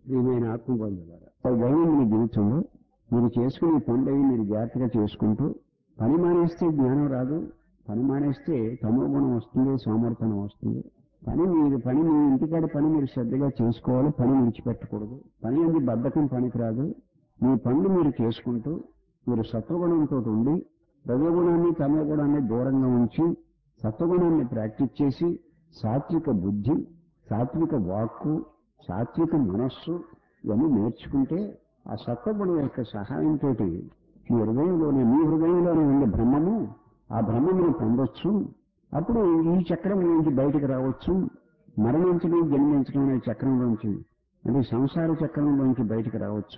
ప్రియమైన ఆత్మబంధులారా దైనందిన జీవితంలో మీరు చేసుకునే పనులవి మీరు జాగ్రత్తగా చేసుకుంటూ పని మానేస్తే జ్ఞానం రాదు పని మానేస్తే తమో గుణం వస్తుంది సోమర్థనం వస్తుంది పని మీరు పని మీ ఇంటికాడ పని మీరు శ్రద్ధగా చేసుకోవాలి పని విడిచిపెట్టకూడదు పని అనేది బద్ధకం పనికి రాదు మీ పనులు మీరు చేసుకుంటూ మీరు సత్వగుణంతో ఉండి రజోగుణాన్ని తమో గుణాన్ని దూరంగా ఉంచి సత్వగుణాన్ని ప్రాక్టీస్ చేసి సాత్విక బుద్ధి సాత్విక వాక్కు సాత్విక మనస్సు ఇవన్నీ నేర్చుకుంటే ఆ సత్వగుణం యొక్క సహాయంతో మీ హృదయంలోనే మీ హృదయంలోనే ఉండే బ్రహ్మము ఆ బ్రహ్మమును పొందొచ్చు అప్పుడు ఈ చక్రం నుంచి బయటకు రావచ్చు మరణించడం జన్మించడం అనే చక్రంలోంచి అంటే సంసార చక్రంలోంచి బయటకు రావచ్చు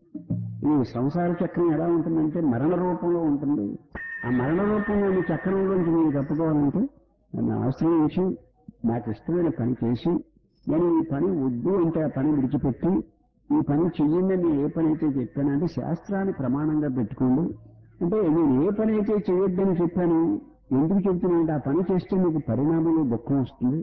ఈ సంసార చక్రం ఎలా ఉంటుందంటే మరణ రూపంలో ఉంటుంది ఆ మరణ రూపంలోని చక్రంలోంచి మీరు తప్పుకోవాలంటే నన్ను ఆశ్రయించి నాకు ఇష్టమైన పని చేసి నేను ఈ పని వద్దు అంటే ఆ పని విడిచిపెట్టి ఈ పని చెయ్యండి నేను ఏ పని అయితే చెప్పానంటే శాస్త్రాన్ని ప్రమాణంగా పెట్టుకోండి అంటే నేను ఏ పని అయితే చేయొద్దని చెప్పాను ఎందుకు చెప్తున్నానంటే ఆ పని చేస్తే మీకు పరిణామంలో దుఃఖం వస్తుంది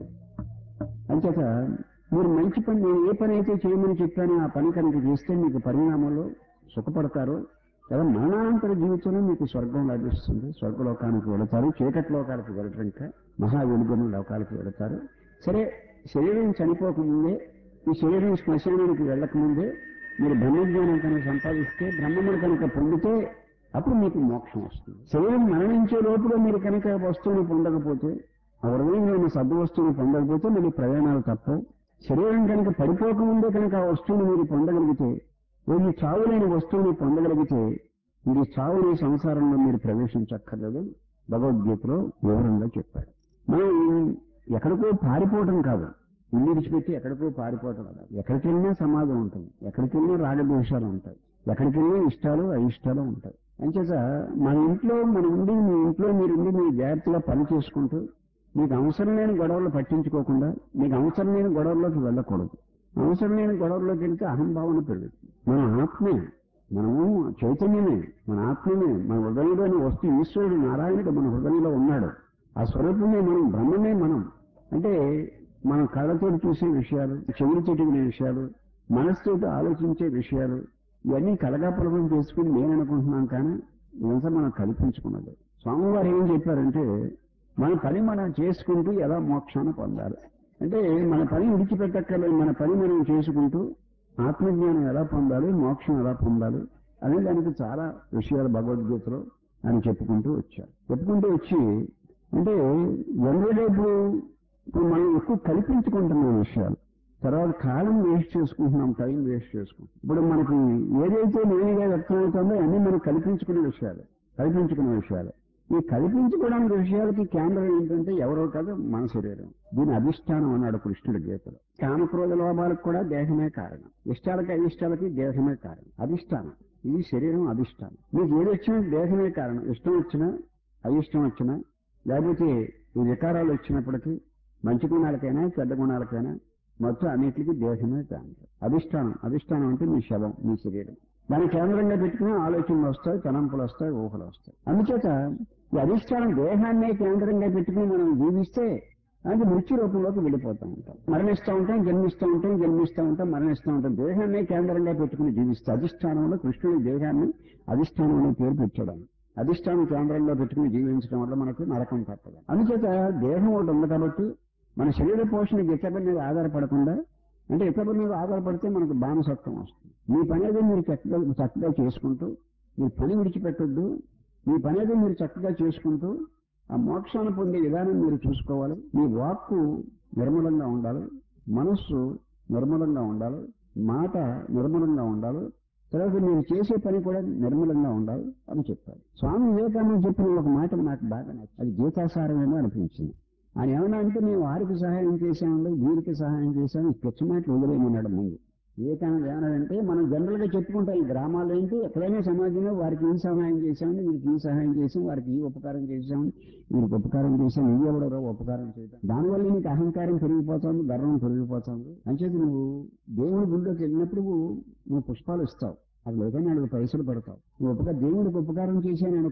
అంచేత మీరు మంచి పని నేను ఏ పని అయితే చేయమని చెప్పానో ఆ పని కనుక చేస్తే మీకు పరిణామంలో సుఖపడతారు లేదా మరణానంతర జీవితంలో మీకు స్వర్గం లభిస్తుంది స్వర్గలోకానికి వెళతారు చీకటి లోకాలకు వెళ్ళటం ఇంకా మహా వెలుగున్న లోకాలకు వెళతారు సరే శరీరం చనిపోకముందే ఈ శరీరం శ్మశానానికి వెళ్ళకముందే మీరు బ్రహ్మజ్ఞానం కనుక సంపాదిస్తే బ్రహ్మమును కనుక పొందితే అప్పుడు మీకు మోక్షం వస్తుంది శరీరం మరణించే లోపల మీరు కనుక వస్తువుని పొందకపోతే ఆ హృదయంలోని సద్దు వస్తువుని పొందకపోతే మళ్ళీ ప్రయాణాలు తప్పవు శరీరం కనుక పడిపోకముందే కనుక ఆ వస్తువుని మీరు పొందగలిగితే ఈ చావులేని వస్తువుని పొందగలిగితే ఇది చావుని సంసారంలో మీరు ప్రవేశించక్కర్లేదు భగవద్గీతలో వివరంగా చెప్పాడు మనం ఎక్కడికో పారిపోవటం కాదు ఇల్లు విడిచిపెట్టి ఎక్కడికో పారిపోవటం కాదు ఎక్కడికి వెళ్ళినా సమాజం ఉంటుంది ఎక్కడికి వెళ్ళినా రాగద్వేషాలు ఉంటాయి ఎక్కడికి వెళ్ళినా ఇష్టాలు అయిష్టాలు ఉంటాయి అంచేత మన ఇంట్లో మన ఉండి మీ ఇంట్లో మీరు ఉండి మీరు జాగ్రత్తగా పని చేసుకుంటూ మీకు అవసరం లేని గొడవలు పట్టించుకోకుండా మీకు అవసరం లేని గొడవల్లోకి వెళ్ళకూడదు అవసరం లేని గొడవల్లోకి వెళ్తే అహంభావన పెరుగుతుంది మన ఆత్మే మనము చైతన్యమే మన ఆత్మమే మన హృదయంలోని వస్తు ఈశ్వరుడు నారాయణుడు మన హృదయంలో ఉన్నాడు ఆ స్వరూపమే మనం బ్రహ్మమే మనం అంటే మన కళ్ళతో చూసే విషయాలు చెవులతో వినే విషయాలు మనసుతో ఆలోచించే విషయాలు ఇవన్నీ కలగాపులగం చేసుకుని నేను అనుకుంటున్నాను కానీ ఇదంతా మనం కల్పించుకున్నది స్వామివారు ఏం చెప్పారంటే మన పని మనం చేసుకుంటూ ఎలా మోక్షాన్ని పొందాలి అంటే మన పని విడిచిపెట్టక్కర్లేదు మన పని మనం చేసుకుంటూ ఆత్మజ్ఞానం ఎలా పొందాలి మోక్షం ఎలా పొందాలి అనే దానికి చాలా విషయాలు భగవద్గీతలో ఆయన చెప్పుకుంటూ వచ్చారు చెప్పుకుంటూ వచ్చి అంటే ఎన్నడేపు ఇప్పుడు మనం ఎక్కువ కల్పించుకుంటున్నాం విషయాలు తర్వాత కాలం వేస్ట్ చేసుకుంటున్నాం టైం వేస్ట్ చేసుకుంటున్నాం ఇప్పుడు మనకి ఏదైతే నేనుగా వ్యక్తమవుతుందో అన్నీ మనం కల్పించుకునే విషయాలు కల్పించుకునే విషయాలు ఈ కల్పించుకోవడానికి విషయాలకి కేంద్రం ఏంటంటే ఎవరో కాదు మన శరీరం దీని అధిష్టానం అన్నాడు కృష్ణుడి గీతలో కామక్రోధ లోపాలకు కూడా దేహమే కారణం ఇష్టాలకి అయిష్టాలకి దేహమే కారణం అధిష్టానం ఇది శరీరం అధిష్టానం మీకు ఏది వచ్చినా దేహమే కారణం ఇష్టం వచ్చినా అయిష్టం వచ్చినా లేకపోతే ఈ వికారాలు వచ్చినప్పటికీ మంచి గుణాలకైనా చెడ్డ గుణాలకైనా మొత్తం అన్నిటికీ దేహమే కారణం అధిష్టానం అధిష్టానం అంటే మీ శవం మీ శరీరం దాని కేంద్రంగా పెట్టుకుని ఆలోచనలు వస్తాయి తలంపులు వస్తాయి ఊహలు వస్తాయి అందుచేత ఈ అధిష్టానం దేహాన్నే కేంద్రంగా పెట్టుకుని మనం జీవిస్తే అది మృత్యు రూపంలోకి వెళ్ళిపోతూ ఉంటాం మరణిస్తూ ఉంటాం జన్మిస్తూ ఉంటాం జన్మిస్తూ ఉంటాం మరణిస్తూ ఉంటాం దేహాన్నే కేంద్రంగా పెట్టుకుని జీవిస్తే అధిష్టానంలో కృష్ణుడి దేహాన్ని అధిష్టానం అనే పేరు పెట్టాడు అధిష్టానం కేంద్రంలో పెట్టుకుని జీవించడం వల్ల మనకు నరకం తప్పదు అందుచేత దేహం ఒకటి ఉంది కాబట్టి మన శరీర పోషణ ఇతరుల మీద ఆధారపడకుండా అంటే ఇతరుల మీద ఆధారపడితే మనకు బానిసత్వం వస్తుంది మీ పని ఏదో మీరు చక్కగా చక్కగా చేసుకుంటూ మీ పని విడిచిపెట్టొద్దు మీ పని ఏదో మీరు చక్కగా చేసుకుంటూ ఆ మోక్షాన్ని పొందే విధానం మీరు చూసుకోవాలి మీ వాక్కు నిర్మలంగా ఉండాలి మనస్సు నిర్మలంగా ఉండాలి మాట నిర్మలంగా ఉండాలి తర్వాత మీరు చేసే పని కూడా నిర్మలంగా ఉండాలి అని చెప్పారు స్వామి వివేకానంద చెప్పిన ఒక మాట నాకు బాగా నచ్చింది అది గీతాసారమేమో అనిపించింది ఆయన ఏమన్నా అంటే మేము వారికి సహాయం చేశాము వీరికి సహాయం చేశాము ఈ పిచ్చి మాటలు వదిలేమన్నాడు ముందు వివేకానంద ఏమన్నాడంటే మనం జనరల్ గా చెప్పుకుంటాం ఈ గ్రామాల్లో ఏంటి ఎక్కడైనా సమాజంలో వారికి ఈ సహాయం చేశామని వీరికి ఈ సహాయం చేసాం వారికి ఈ ఉపకారం చేశామని వీరికి ఉపకారం చేశాం ఇవి ఎవడో ఉపకారం చేయడం దానివల్ల నీకు అహంకారం పెరిగిపోతుంది గర్వం పెరిగిపోతుంది అంచేది నువ్వు దేవుడి గుడిలోకి వెళ్ళినప్పుడు నువ్వు పుష్పాలు ఇస్తావు అది లేదని నాలుగు పైసలు పడతావు నువ్వు ఉపకారం దేవుడికి ఉపకారం చేశాను అనుకో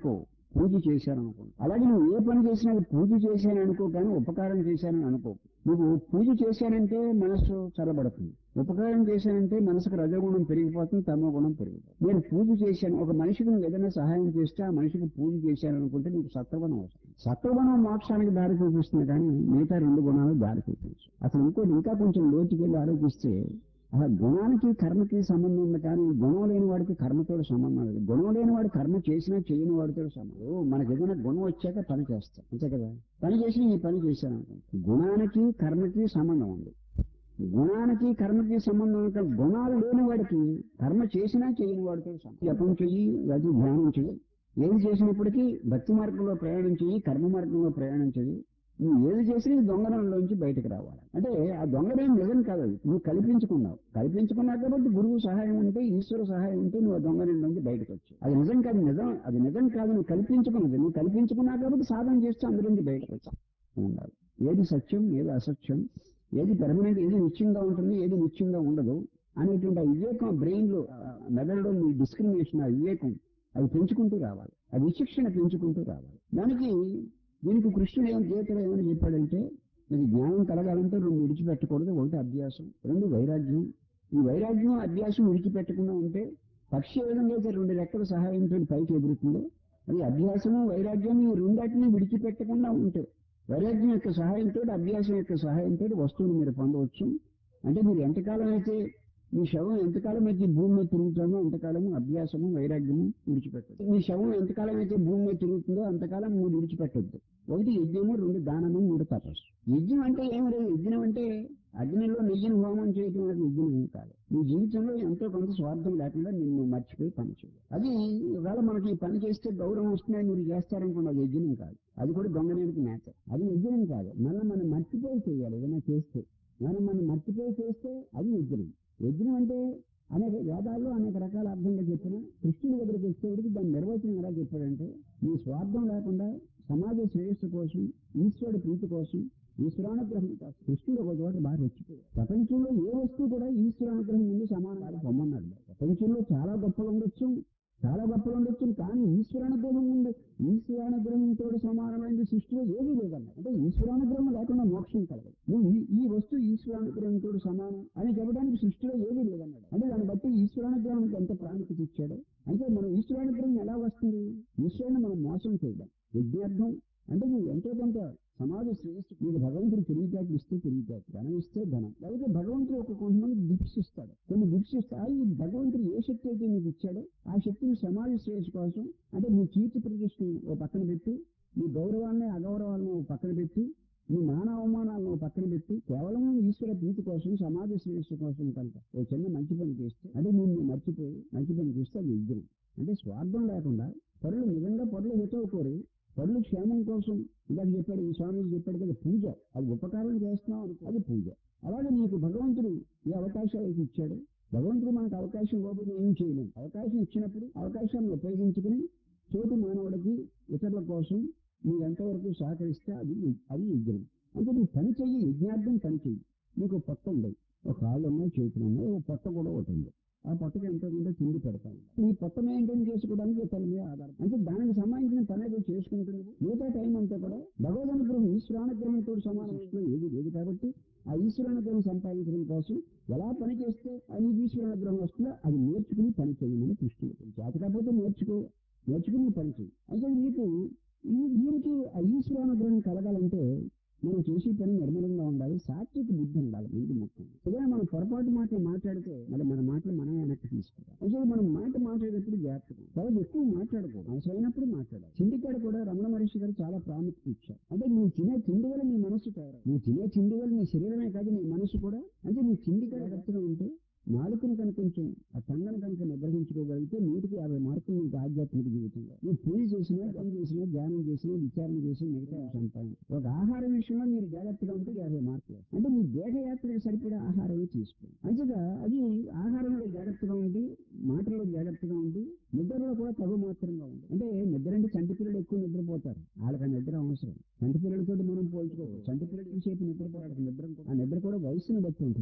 పూజ చేశాను అనుకో అలాగే నువ్వు ఏ పని చేసినా అది పూజ చేశాను అనుకో కానీ ఉపకారం చేశానని అనుకో నువ్వు పూజ చేశానంటే మనసు చల్లబడుతుంది ఉపకారం చేశానంటే మనసుకు రజగుణం పెరిగిపోతుంది తమో గుణం పెరిగిపోతుంది నేను పూజ చేశాను ఒక మనిషికి నువ్వు ఏదైనా సహాయం చేస్తే ఆ మనిషికి పూజ చేశాను అనుకుంటే నీకు సత్వగుణం వస్తుంది సత్వగుణం మోక్షానికి దారి చూపిస్తుంది కానీ మిగతా రెండు గుణాలు దారి చూపించు అసలు ఇంకోటి ఇంకా కొంచెం లోతుకెళ్ళి ఆలోచిస్తే ఆ గుణానికి కర్మకి సంబంధం ఉంది కానీ గుణం లేని వాడికి కర్మతో సంబంధం లేదు గుణం లేని వాడు కర్మ చేసినా చేయని వాడితో సంబంధం మనకి ఏదైనా గుణం వచ్చాక పని చేస్తాం అంతే కదా పని చేసి ఈ పని చేశాను అనుకో. గుణానికి కర్మకి సంబంధం ఉంది గుణానికి కర్మకి సంబంధం ఉంటే గుణాలు లేని వాడికి కర్మ చేసినా చేయని వాడితో సంబంధం జపం చెయ్యి అది ధ్యానం చెయ్యి ఏది చేసినప్పటికీ భక్తి మార్గంలో ప్రయాణం చెయ్యి కర్మ మార్గంలో ప్రయాణం చెయ్యి నువ్వు ఏది చేసినా ఈ దొంగనంలోంచి బయటకు రావాలి అంటే ఆ దొంగనేం నిజం కాదు అది. నువ్వు కల్పించుకున్నావు కల్పించుకున్నావు కాబట్టి గురువు సహాయం ఉంటే ఈశ్వర సహాయం ఉంటే నువ్వు ఆ దొంగనంలోంచి బయటకు వచ్చావు అది నిజం కాదు నిజం అది నిజం కాదు నువ్వు కల్పించుకున్నది నువ్వు కల్పించుకున్నావు కాబట్టి సాధన చేస్తే అందులోంచి బయటకు వచ్చావు ఉండాలి ఏది సత్యం ఏది అసత్యం ఏది పెర్మనెంట్ ఏది నిత్యంగా ఉంటుంది ఏది నిత్యంగా ఉండదు అనేటువంటి ఆ వివేకం బ్రెయిన్ లో ఆ మెదడులో మీ డిస్క్రిమినేషన్ ఆ వివేకం అది పెంచుకుంటూ రావాలి ఆ విచక్షణ పెంచుకుంటూ రావాలి దానికి దీనికి కృష్ణుడు ఏం గీతలో ఏమని చెప్పాడంటే మీకు జ్ఞానం కలగాలంటే రెండు విడిచిపెట్టకూడదు ఒకటి అభ్యాసం రెండు వైరాగ్యం ఈ వైరాగ్యం అభ్యాసం విడిచిపెట్టకుండా ఉంటే పక్షి ఏ విధంగా అయితే రెండు రెక్కల సహాయంతో పైకి ఎదురుతుందో అది అభ్యాసము వైరాగ్యం ఈ రెండాటిని విడిచిపెట్టకుండా ఉంటే వైరాగ్యం యొక్క సహాయంతో అభ్యాసం యొక్క సహాయంతో వస్తువులు మీరు పొందవచ్చు అంటే మీరు ఎంతకాలం అయితే మీ శవం ఎంతకాలం అయితే భూమి మీద తిరుగుతుందో అంతకాలము అభ్యాసము వైరాగ్యము విడిచిపెట్టదు మీ శవం ఎంతకాలం అయితే భూమి మీద తిరుగుతుందో అంతకాలం మీరు విడిచిపెట్టద్దు ఒకటి యజ్ఞము రెండు దానము మూడు తపస్సు యజ్ఞం అంటే ఏమి లేదు యజ్ఞం అంటే అగ్నిలో నెయ్యిని హోమం చేయడం అనేది యజ్ఞం ఏం కాదు నీ జీవితంలో ఎంతో కొంత స్వార్థం లేకుండా నిన్ను మర్చిపోయి పని చేయాలి అది ఒకవేళ మనకి ఈ పని చేస్తే గౌరవం వస్తుందని మీరు చేస్తారనుకున్న అది యజ్ఞం కాదు అది కూడా దొంగనేనికి మ్యాటర్ అది యజ్ఞం కాదు మళ్ళీ మనం మర్చిపోయి చేయాలి ఏదైనా చేస్తే మనం మనం మర్చిపోయి చేస్తే అది యజ్ఞం యజ్ఞం అంటే అనేక వేదాల్లో అనేక రకాల అర్థంగా చెప్పిన కృష్ణుడి దగ్గరికి వచ్చేవాడికి దాని నిర్వచనం ఎలా చెప్పాడంటే నీ స్వార్థం లేకుండా సమాజ శ్రేయస్సు కోసం ఈశ్వరుడి ప్రీతి కోసం ఈశ్వరానుగ్రహం కోసం కృష్ణుడు ఒక చోట బాగా రెచ్చిపోయాడు ప్రపంచంలో ఏ వస్తువు కూడా ఈశ్వరానుగ్రహం ముందు సమానాలు పొమ్మన్నాడు ప్రపంచంలో చాలా గొప్పలు ఉండొచ్చు చాలా గొప్పలు ఉండొచ్చు కానీ ఈశ్వరానుగ్రహం ముందు ఈశ్వరానుగ్రహంతో సమానమైన సృష్టిలో ఏది లేదన్న అంటే ఈశ్వరానుగ్రహం లేకుండా మోక్షం కలగదు నువ్వు ఈ- ఈ వస్తువు ఈశ్వరానుగ్రహంతో సమానం అని చెప్పడానికి సృష్టిలో ఏది లేదన్నాడు అంటే దాన్ని బట్టి ఈశ్వరానుగ్రహానికి ఎంత ప్రాముఖ్యత ఇచ్చాడు అంటే మనం ఈశ్వరానుగ్రహం ఎలా వస్తుంది ఈశ్వరుని మనం మోసం చేయడం యజ్ఞార్థం అంటే నువ్వు ఎంతో కొంత సమాజ శ్రేయస్సు నీకు భగవంతుడు తెలివితేటలు ఇస్తే తెలివితేట ధనం ఇస్తే ధనం లేకపోతే భగవంతుడు ఒక కొంతమంది గిఫ్ట్స్ ఇస్తాడు కొన్ని గిఫ్ట్స్ ఇస్తాడు ఈ భగవంతుడు ఏ శక్తి అయితే నీకు ఇచ్చాడో ఆ శక్తిని సమాజ శ్రేయస్సు కోసం అంటే నీ కీర్తి ప్రతిష్టను ఓ పక్కన పెట్టి నీ గౌరవాన్ని అగౌరవాలను ఓ పక్కన పెట్టి నీ మాన అవమానాలను ఓ పక్కన పెట్టి కేవలం ఈశ్వర ప్రీతి కోసం సమాజ శ్రేయస్సు కోసం కనుక ఓ చిన్న మంచి పని చేస్తే అంటే నిన్ను మర్చిపోయి మంచి పని చేస్తే అది యుద్ధం అంటే స్వార్థం లేకుండా పరులు నిజంగా పరులు హితవు కోరి పరులు క్షేమం కోసం ఇందాక చెప్పాడు ఈ స్వామి చెప్పాడు కదా పూజ అది ఉపకారం చేస్తున్నాం అనుకో అది పూజ అలాగే నీకు భగవంతుడు ఈ అవకాశాలు అయితే ఇచ్చాడు భగవంతుడు మనకు అవకాశం ఇవ్వకపోతే ఏం చేయలేం అవకాశం ఇచ్చినప్పుడు అవకాశాన్ని ఉపయోగించుకుని తోటి మానవుడికి ఇతరుల కోసం నువ్వు ఎంతవరకు సహకరిస్తే అది అది యజ్ఞం అంటే నువ్వు పని చెయ్యి యజ్ఞార్థం పని చెయ్యి నీకు పొట్ట ఉంది ఒక కాళ్ళు ఉన్నాయి చేతులు ఉన్నాయి ఒక పొట్ట కూడా ఒకటి ఉంది ఆ పొట్టకి ఎంతో కొంత తిండి పెడతాను నీ పొట్ట మెయింటైన్ చేసుకోవడానికి పని మీద ఆధారం అంటే దానికి సంబంధించిన పని ఏదో చేసుకుంటుంది మిగతా టైం అంతా కూడా భగవద్ అనుగ్రహం ఈశ్వరానుగ్రహంతో సమానం ఏది లేదు కాబట్టి ఆ ఈశ్వరానుగ్రహం సంపాదించడం కోసం ఎలా పని చేస్తే అది ఈశ్వరానుగ్రహం వస్తుందో అది నేర్చుకుని పని చేయమని కృష్ణుడు చేత కాకపోతే నేర్చుకో నేర్చుకుని పని చేయి అంటే నీకు ఈ- దీనికి ఆ ఈశ్వరానుగ్రహం కలగాలంటే మనం చేసే పని నిర్మలంగా ఉండాలి సాత్విక బుద్ధి ఉండాలి ముందు మొత్తం ఏదైనా మనం పొరపాటు మాటలు మాట్లాడితే మళ్ళీ మన మాటలు మనమే వెనక్కి తీసుకుంటాం అయితే మనం మాట మాట్లాడేటప్పుడు జాగ్రత్తగా చాలా ఎక్కువ మాట్లాడకూడదు అవసరమైనప్పుడు మాట్లాడాలి చిండికాడ కూడా రమణ మహర్షి గారు చాలా ప్రాముఖ్యత ఇచ్చారు అంటే నువ్వు తినే తిండి వల్ల నీ మనసు తయారు నువ్వు తినే తిండి వల్ల నీ శరీరమే కాదు నీ మనసు కూడా అంటే నువ్వు చిండికాడ కరెక్ట్గా ఉంటే నాలుకను కనుక కొంచెం ఆ టంగను కనుక నిగ్రహించుకోగలిగితే నూటికి యాభై మార్కులు నీకు ఆధ్యాత్మిక జీవితంలో నువ్వు పూజ చేసినా పని చేసినా ధ్యానం చేసినా విచారణ చేసినా మిగతా సంపాదన ఒక ఆహార విషయంలో మీరు జాగ్రత్తగా ఉంటే యాభై మార్కులు అంటే మీ దేహయాత్రకు సరిపడే ఆహారం తీసుకోండి అంతేగా అది ఆహారంలో జాగ్రత్తగా ఉండి మాటల్లో జాగ్రత్తగా ఉండి నిద్రలో కూడా తగు మాత్రంగా ఉంది అంటే నిద్ర అంటే చంటి పిల్లలు ఎక్కువ నిద్రపోతారు వాళ్ళకి ఆ నిద్ర అవసరం చంటి పిల్లలతో మనం పోల్చుకోవచ్చు చంటి పిల్లలు సేపు నిద్రపోవడానికి నిద్ర ఆ నిద్ర కూడా వయసును బట్టి ఉంటుంది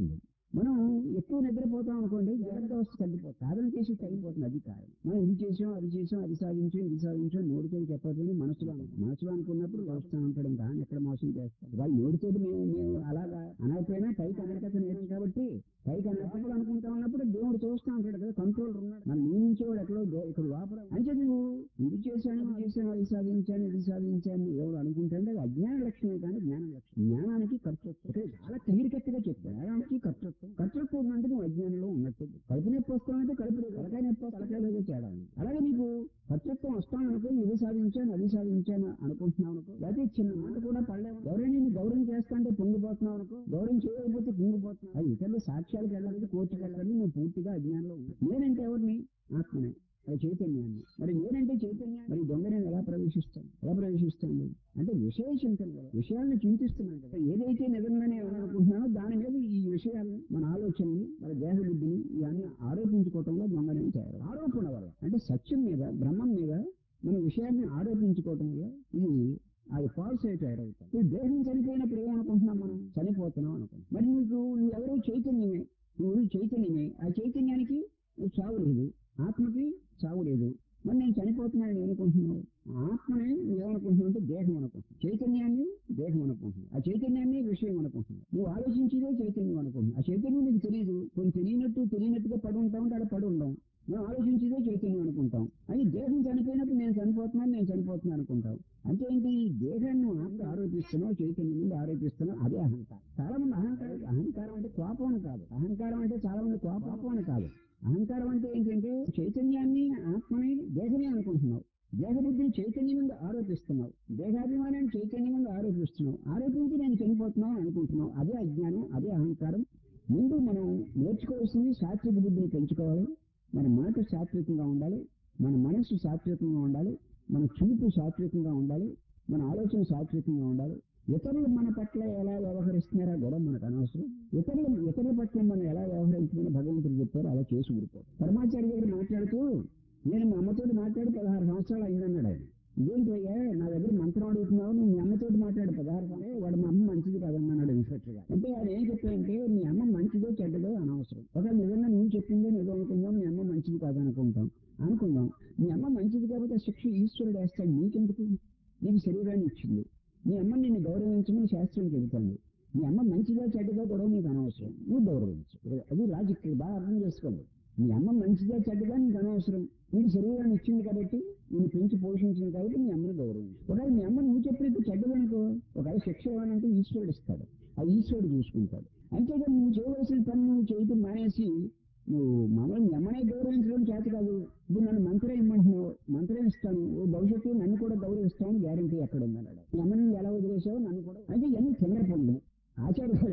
మనం ఎక్కువ నిద్రపోతాం అనుకోండి జాగ్రత్త వస్తే తగ్గిపోతుంది సాధన చేసి తగ్గిపోతుంది అది కాదు మనం ఇది చేసాం అది చేసాం అది సాధించాం ఇది సాధించాం నోటితో చెప్పట్లేదు మనసులో అనుకో- మనసులో అనుకున్నప్పుడు వస్తూ ఉంటాడు ఇంకా ఎక్కడ మోసం చేస్తాడు వాళ్ళు నోటితో మేము మేము అలాగా అనకపోయినా పైకి అనకత నేర్చు కాబట్టి పైకి అనకపోతే అనుకుంటా ఉన్నప్పుడు దేవుడు చూస్తూ ఉంటాడు కదా కంట్రోల్ ఉన్నాడు మన నియమించేవాడు ఎక్కడో దో- ఇక్కడ లోపల అంటే నువ్వు ఇది చేశాను ఇది చేశాను అది సాధించాను ఇది సాధించాను ఎవరు అనుకుంటాడు అది అజ్ఞాన లక్షణమే కానీ జ్ఞాన లక్షణం జ్ఞానానికి కర్తృత్వం అంటే చాలా క్లియర్కట్గా చెప్పాడు జ్ఞానానికి కర్తృత్వం కర్తృత్వం ఉందంటే నువ్వు అజ్ఞానంలో ఉన్నట్టు కడుపు నొప్పి వస్తానంటే కడుపు లేదు. తలకాయ నొప్పి వస్తే తలకాయలో తేడా ఉంది. అలాగే నీకు కర్తృత్వం వస్తాను అనుకో ఇది సాధించాను అది సాధించాను అనుకుంటున్నావు అనుకో లేకపోతే చిన్న మాట కూడా పడలేవు ఎవరైనా నేను గౌరవం చేస్తా అంటే పొంగిపోతున్నావు అనుకో గౌరవం చేయకపోతే పొంగిపోతున్నావు అది ఇతరులు సాక్ష్యాలకు వెళ్ళాలి కోర్టుకు వెళ్ళాలి నువ్వు పూర్తిగా అజ్ఞానంలో ఉన్నావు నేనంటే ఎవరిని ఆత్మనే అది చైతన్యాన్ని మరి నేనంటే చైతన్యాన్ని మరి దొంగ నేను ఎలా ప్రవేశిస్తాను ఎలా ప్రవేశిస్తాను అంటే విషయ చింతన కదా విషయాలను చింతిస్తున్నాను కదా ఏదైతే నిజంగానే అనుకుంటున్నానో దాని మీద ఈ విషయాలను మన ఆలోచనని మన దేహ బుద్ధిని ఇవన్నీ ఆరోపించుకోవటంలో దొంగనే తయారు ఆరోపణ వల్ల అంటే సత్యం మీద బ్రహ్మం మీద మన విషయాన్ని ఆరోపించుకోవటం వల్ల ఇది అది ఫాల్స్ అయితే తయారవుతాం ఈ దేహం చనిపోయినప్పుడు ఏమనుకుంటున్నాం మనం చనిపోతున్నాం అనుకుంటున్నాం మరి నీకు నువ్వు ఎవరో చైతన్యమే నువ్వు చైతన్యమే ఆ చైతన్యానికి నువ్వు చావు లేదు ఆత్మకి చావు లేదు మరి నేను చనిపోతున్నానని అనుకుంటున్నావు ఆత్మని నువ్వు ఏమనుకుంటున్నావు అంటే దేహం అనుకుంటున్నావు చైతన్యాన్ని దేహం అనుకుంటున్నావు ఆ చైతన్యాన్ని విషయం అనుకుంటున్నావు నువ్వు ఆలోచించేదే చైతన్యం అనుకుంటున్నావు ఆ చైతన్యం నీకు తెలియదు కొన్ని తెలియనట్టు తెలియనట్టుగా పడి ఉంటాం అంటే అలా పడి ఉండం మనం ఆలోచించేదే చైతన్యం అనుకుంటాం అది దేహం చనిపోయినప్పుడు నేను చనిపోతున్నాను నేను చనిపోతున్నాను అనుకుంటాం అంటే ఏంటి ఈ దేహాన్ని ఆత్మ ఆరోపిస్తున్నావు చైతన్యం నుండి ఆరోపిస్తున్నావు అదే అహంకారం చాలా మంది అహంకారం అహంకారం అంటే కోపం అని కాదు అహంకారం అంటే చాలా మంది కోపం అని కాదు అహంకారం అంటే ఏంటంటే చైతన్యాన్ని ఆత్మని దేహమే అనుకుంటున్నావు దేహబుద్ధిని చైతన్యం మీద ఆరోపిస్తున్నావు దేహాభిమానాన్ని చైతన్యం మీద ఆరోపిస్తున్నావు ఆరోపించి నేను చనిపోతున్నావు అని అనుకుంటున్నావు అదే అజ్ఞానం అదే అహంకారం ముందు మనం నేర్చుకోవాల్సింది సాత్విక బుద్ధిని పెంచుకోవాలి మన మాట సాత్వికంగా ఉండాలి మన మనస్సు సాత్వికంగా ఉండాలి మన చూపు సాత్వికంగా ఉండాలి మన ఆలోచన సాత్వికంగా ఉండాలి ఇతరులు మన పట్ల ఎలా వ్యవహరిస్తున్నారో కూడా మనకు అనవసరం ఇతరులు ఇతరుల పట్ల మనం ఎలా వ్యవహరించమని భగవంతుడు చెప్పారు అలా చేసి ఊరుకోరు పరమాచార్య దగ్గర మాట్లాడుతూ నేను మా అమ్మతోటి మాట్లాడి పదహారు సంవత్సరాలు అయిందన్నాడు ఆయన ఇదేంటి అయ్యా నా దగ్గర మంత్రం అడుగుతున్నావు నువ్వు మీ అమ్మతోటి మాట్లాడు పదహారు సంవత్సరాలు వాడు మా అమ్మ మంచిది కాదన్నాడు ఇన్స్పెక్టర్ గారు అంటే ఆయన ఏం చెప్పాయంటే మీ అమ్మ మంచిదో చెడ్డదో అనవసరం ఒకవేళ నిజంగా నువ్వు చెప్పిందే నిజం అనుకుందాం మీ అమ్మ మంచిది కాదనుకుంటాం అనుకుందాం మీ అమ్మ మంచిది కాబట్టి ఆ శిక్ష ఈశ్వరుడు వేస్తాడు నీకెందుకు నీకు శరీరాన్ని ఇచ్చింది మీ అమ్మ నిన్ను గౌరవించమని శాస్త్రం చెబుతుంది మీ అమ్మ మంచిగా చెడ్డగా కూడా నీకు అనవసరం నువ్వు గౌరవించు అది లాజిక్ బాగా అర్థం చేసుకోండి మీ అమ్మ మంచిగా చెడ్డగా నీకు అనవసరం నీకు శరీరాన్ని ఇచ్చింది కాబట్టి నేను పెంచి పోషించింది కాబట్టి మీ అమ్మని గౌరవించు ఒకవేళ మీ అమ్మ నువ్వు చెప్పినట్టు చెడ్డదనుకో ఒకవేళ శిక్ష ఇవ్వాలంటే ఈశ్వరుడు ఇస్తాడు ఆ ఈశ్వరుడు చూసుకుంటాడు అంతేగా నువ్వు చేయవలసిన పని నువ్వు చేయటం మానేసి నువ్వు మామూలు మీ అమ్మనే గౌరవించడం చేత కాదు ఇప్పుడు నన్ను మంత్రం ఇమ్మంటున్నావు మంత్రం ఇస్తాను ఓ భవిష్యత్తులో నన్ను కూడా గౌరవిస్తాను గ్యారంటీ ఎక్కడ ఉందన్నాడు మీ అమ్మని నువ్వు ఎలా వదిలేసావు నన్ను కూడా అంటే ఇవన్నీ చిన్న పనులు ఆచార్య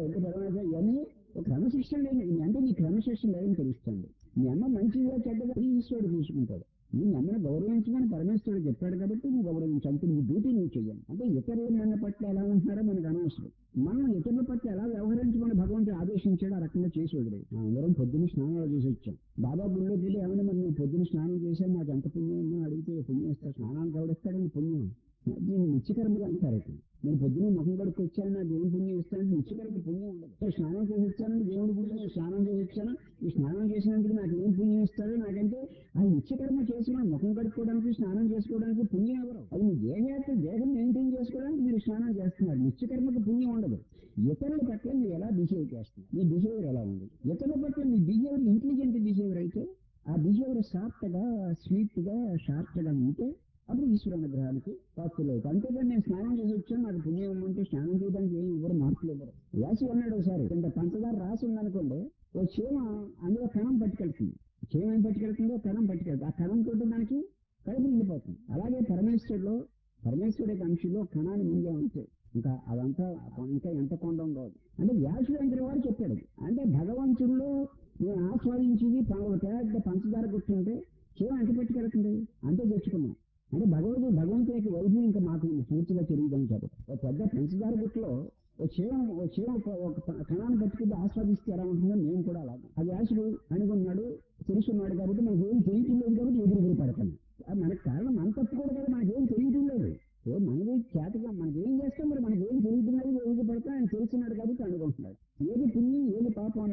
ఇవన్నీ ఒక క్రమశిక్షణ లేని అంటే నీ క్రమశిక్షణ లేదని తెలుస్తుంది మీ అమ్మ మంచిగా చెడ్డగా అది ఈశ్వరుడు చూసుకుంటాడు నీ అమ్మని గౌరవించమని పరమేశ్వరుడు చెప్పాడు కాబట్టి నువ్వు గౌరవించు అంటే నీ డ్యూటీ నువ్వు చెయ్యాలి అంటే ఇతరులు మన పట్ల ఎలా ఉంటున్నారో మనకు అనవసరం మనం ఇతరుల పట్ల ఎలా వ్యవహరించమని భగవంతుడు ఆదేశించాడు ఆ రకంగా చేసి వదిలేదు అందరం పొద్దున్న స్నానాలు చేసి వచ్చాం బాబా గుళ్ళోకి వెళ్ళి ఏమన్నా మరి నేను పొద్దున్న స్నానం చేశాను నాకు ఎంత పుణ్యం ఉందో అడిగితే పుణ్యం ఇస్తాడు స్నానానికి ఎవడిస్తాడని పుణ్యం నేను నిత్యకర్మలు అంటారు ఇక్కడ. నేను పొద్దున్న ముఖం కడుక్కు వచ్చాను నాకు ఏం పుణ్యం ఇస్తాను నిత్యకర్మ పుణ్యం ఉండదు సో స్నానం చేసి వచ్చాను దేవుడి గుడిలో నేను స్నానం చేసి వచ్చాను ఈ స్నానం చేసినందుకు నాకు ఏం పుణ్యం ఇస్తాడు నాకంటే ఆ నిత్యకర్మ చేసిన ముఖం కడుక్కోవడానికి స్నానం చేసుకోవడానికి పుణ్యం ఎవరు అది మీ దేహయాత్ర దేహం మెయింటైన్ చేసుకోవడానికి మీరు స్నానం చేస్తున్నారు నిత్యకర్మకు పుణ్యం ఉండదు ఇతరుల పట్ల మీరు ఎలా బిహేవ్ చేస్తున్నారు మీ బిహేవియర్ ఎలా ఉంది ఇతరుల పట్ల మీ బిహేవియర్ ఇంటెలిజెంట్ బిహేవియర్ అయితే ఆ బిహేవియర్ సాఫ్ట్ గా స్వీట్ గా షార్ట్ గా ఉంటే అప్పుడు ఈశ్వర అనుగ్రహానికి పాత్రలు అవుతాయి అంతేకాని నేను స్నానం చేసి వచ్చాను నాకు పుణ్యం ఇవ్వమంటే స్నానం చేయడానికి ఏమి ఇవ్వరు మార్పులు ఇవ్వరు వ్యాసి అన్నాడు ఒకసారి ఇంత పంచదార రాసి ఉందనుకోండి ఓ చీమ అందులో కణం పట్టుకెళ్తుంది చీమ ఏం పట్టుకెళ్తుందో కణం పట్టుకెళ్తుంది ఆ కణం తోటి దానికి కడుపు నిండిపోతుంది అలాగే పరమేశ్వరులో పరమేశ్వరుడి యొక్క అంశంలో కణాన్ని ముందే ఉంటే ఇంకా అదంతా ఇంకా ఎంత కొండ ఉండదు అంటే వ్యాసుడు అంటే వాడు చెప్పాడు అంటే భగవంతుడిలో నేను ఆస్వాదించింది ప- ఒక పెద్ద పంచదార గుర్తుంటే చీమ ఎంత పట్టుకెళ్తుంది అంతే తెచ్చుకున్నాం అంటే భగవంతుడు భగవంతుడి యొక్క వైద్యం ఇంకా మాకు పూర్తిగా తెలియదని చెప్పదు ఒక పెద్ద పంచదార గుట్లో ఓ చీమ ఓ చీమ ఒక ఒక కణాన్ని పట్టుకుంటే ఆస్వాదిస్తే ఎలా ఉంటుందో మేము కూడా అలాగే ఆ వ్యాసుడు అనుకున్నాడు తెలుసున్నాడు కాబట్టి మనకి ఏం తెలియటం లేదు కాబట్టి ఎదురు ఎదురు పడతాను అది మనకు కారణం మన తప్పు కూడా కదా మనకేం తెలియటం లేదు ఓ మనది చేతగా మనకి ఏం చేస్తాం మరి మనకి ఏం తెలియటం లేదు ఎదురు పడతాం ఆయన తెలుసున్నాడు కాబట్టి అనుకుంటున్నాడు ఏది పుణ్యం ఏది పాపం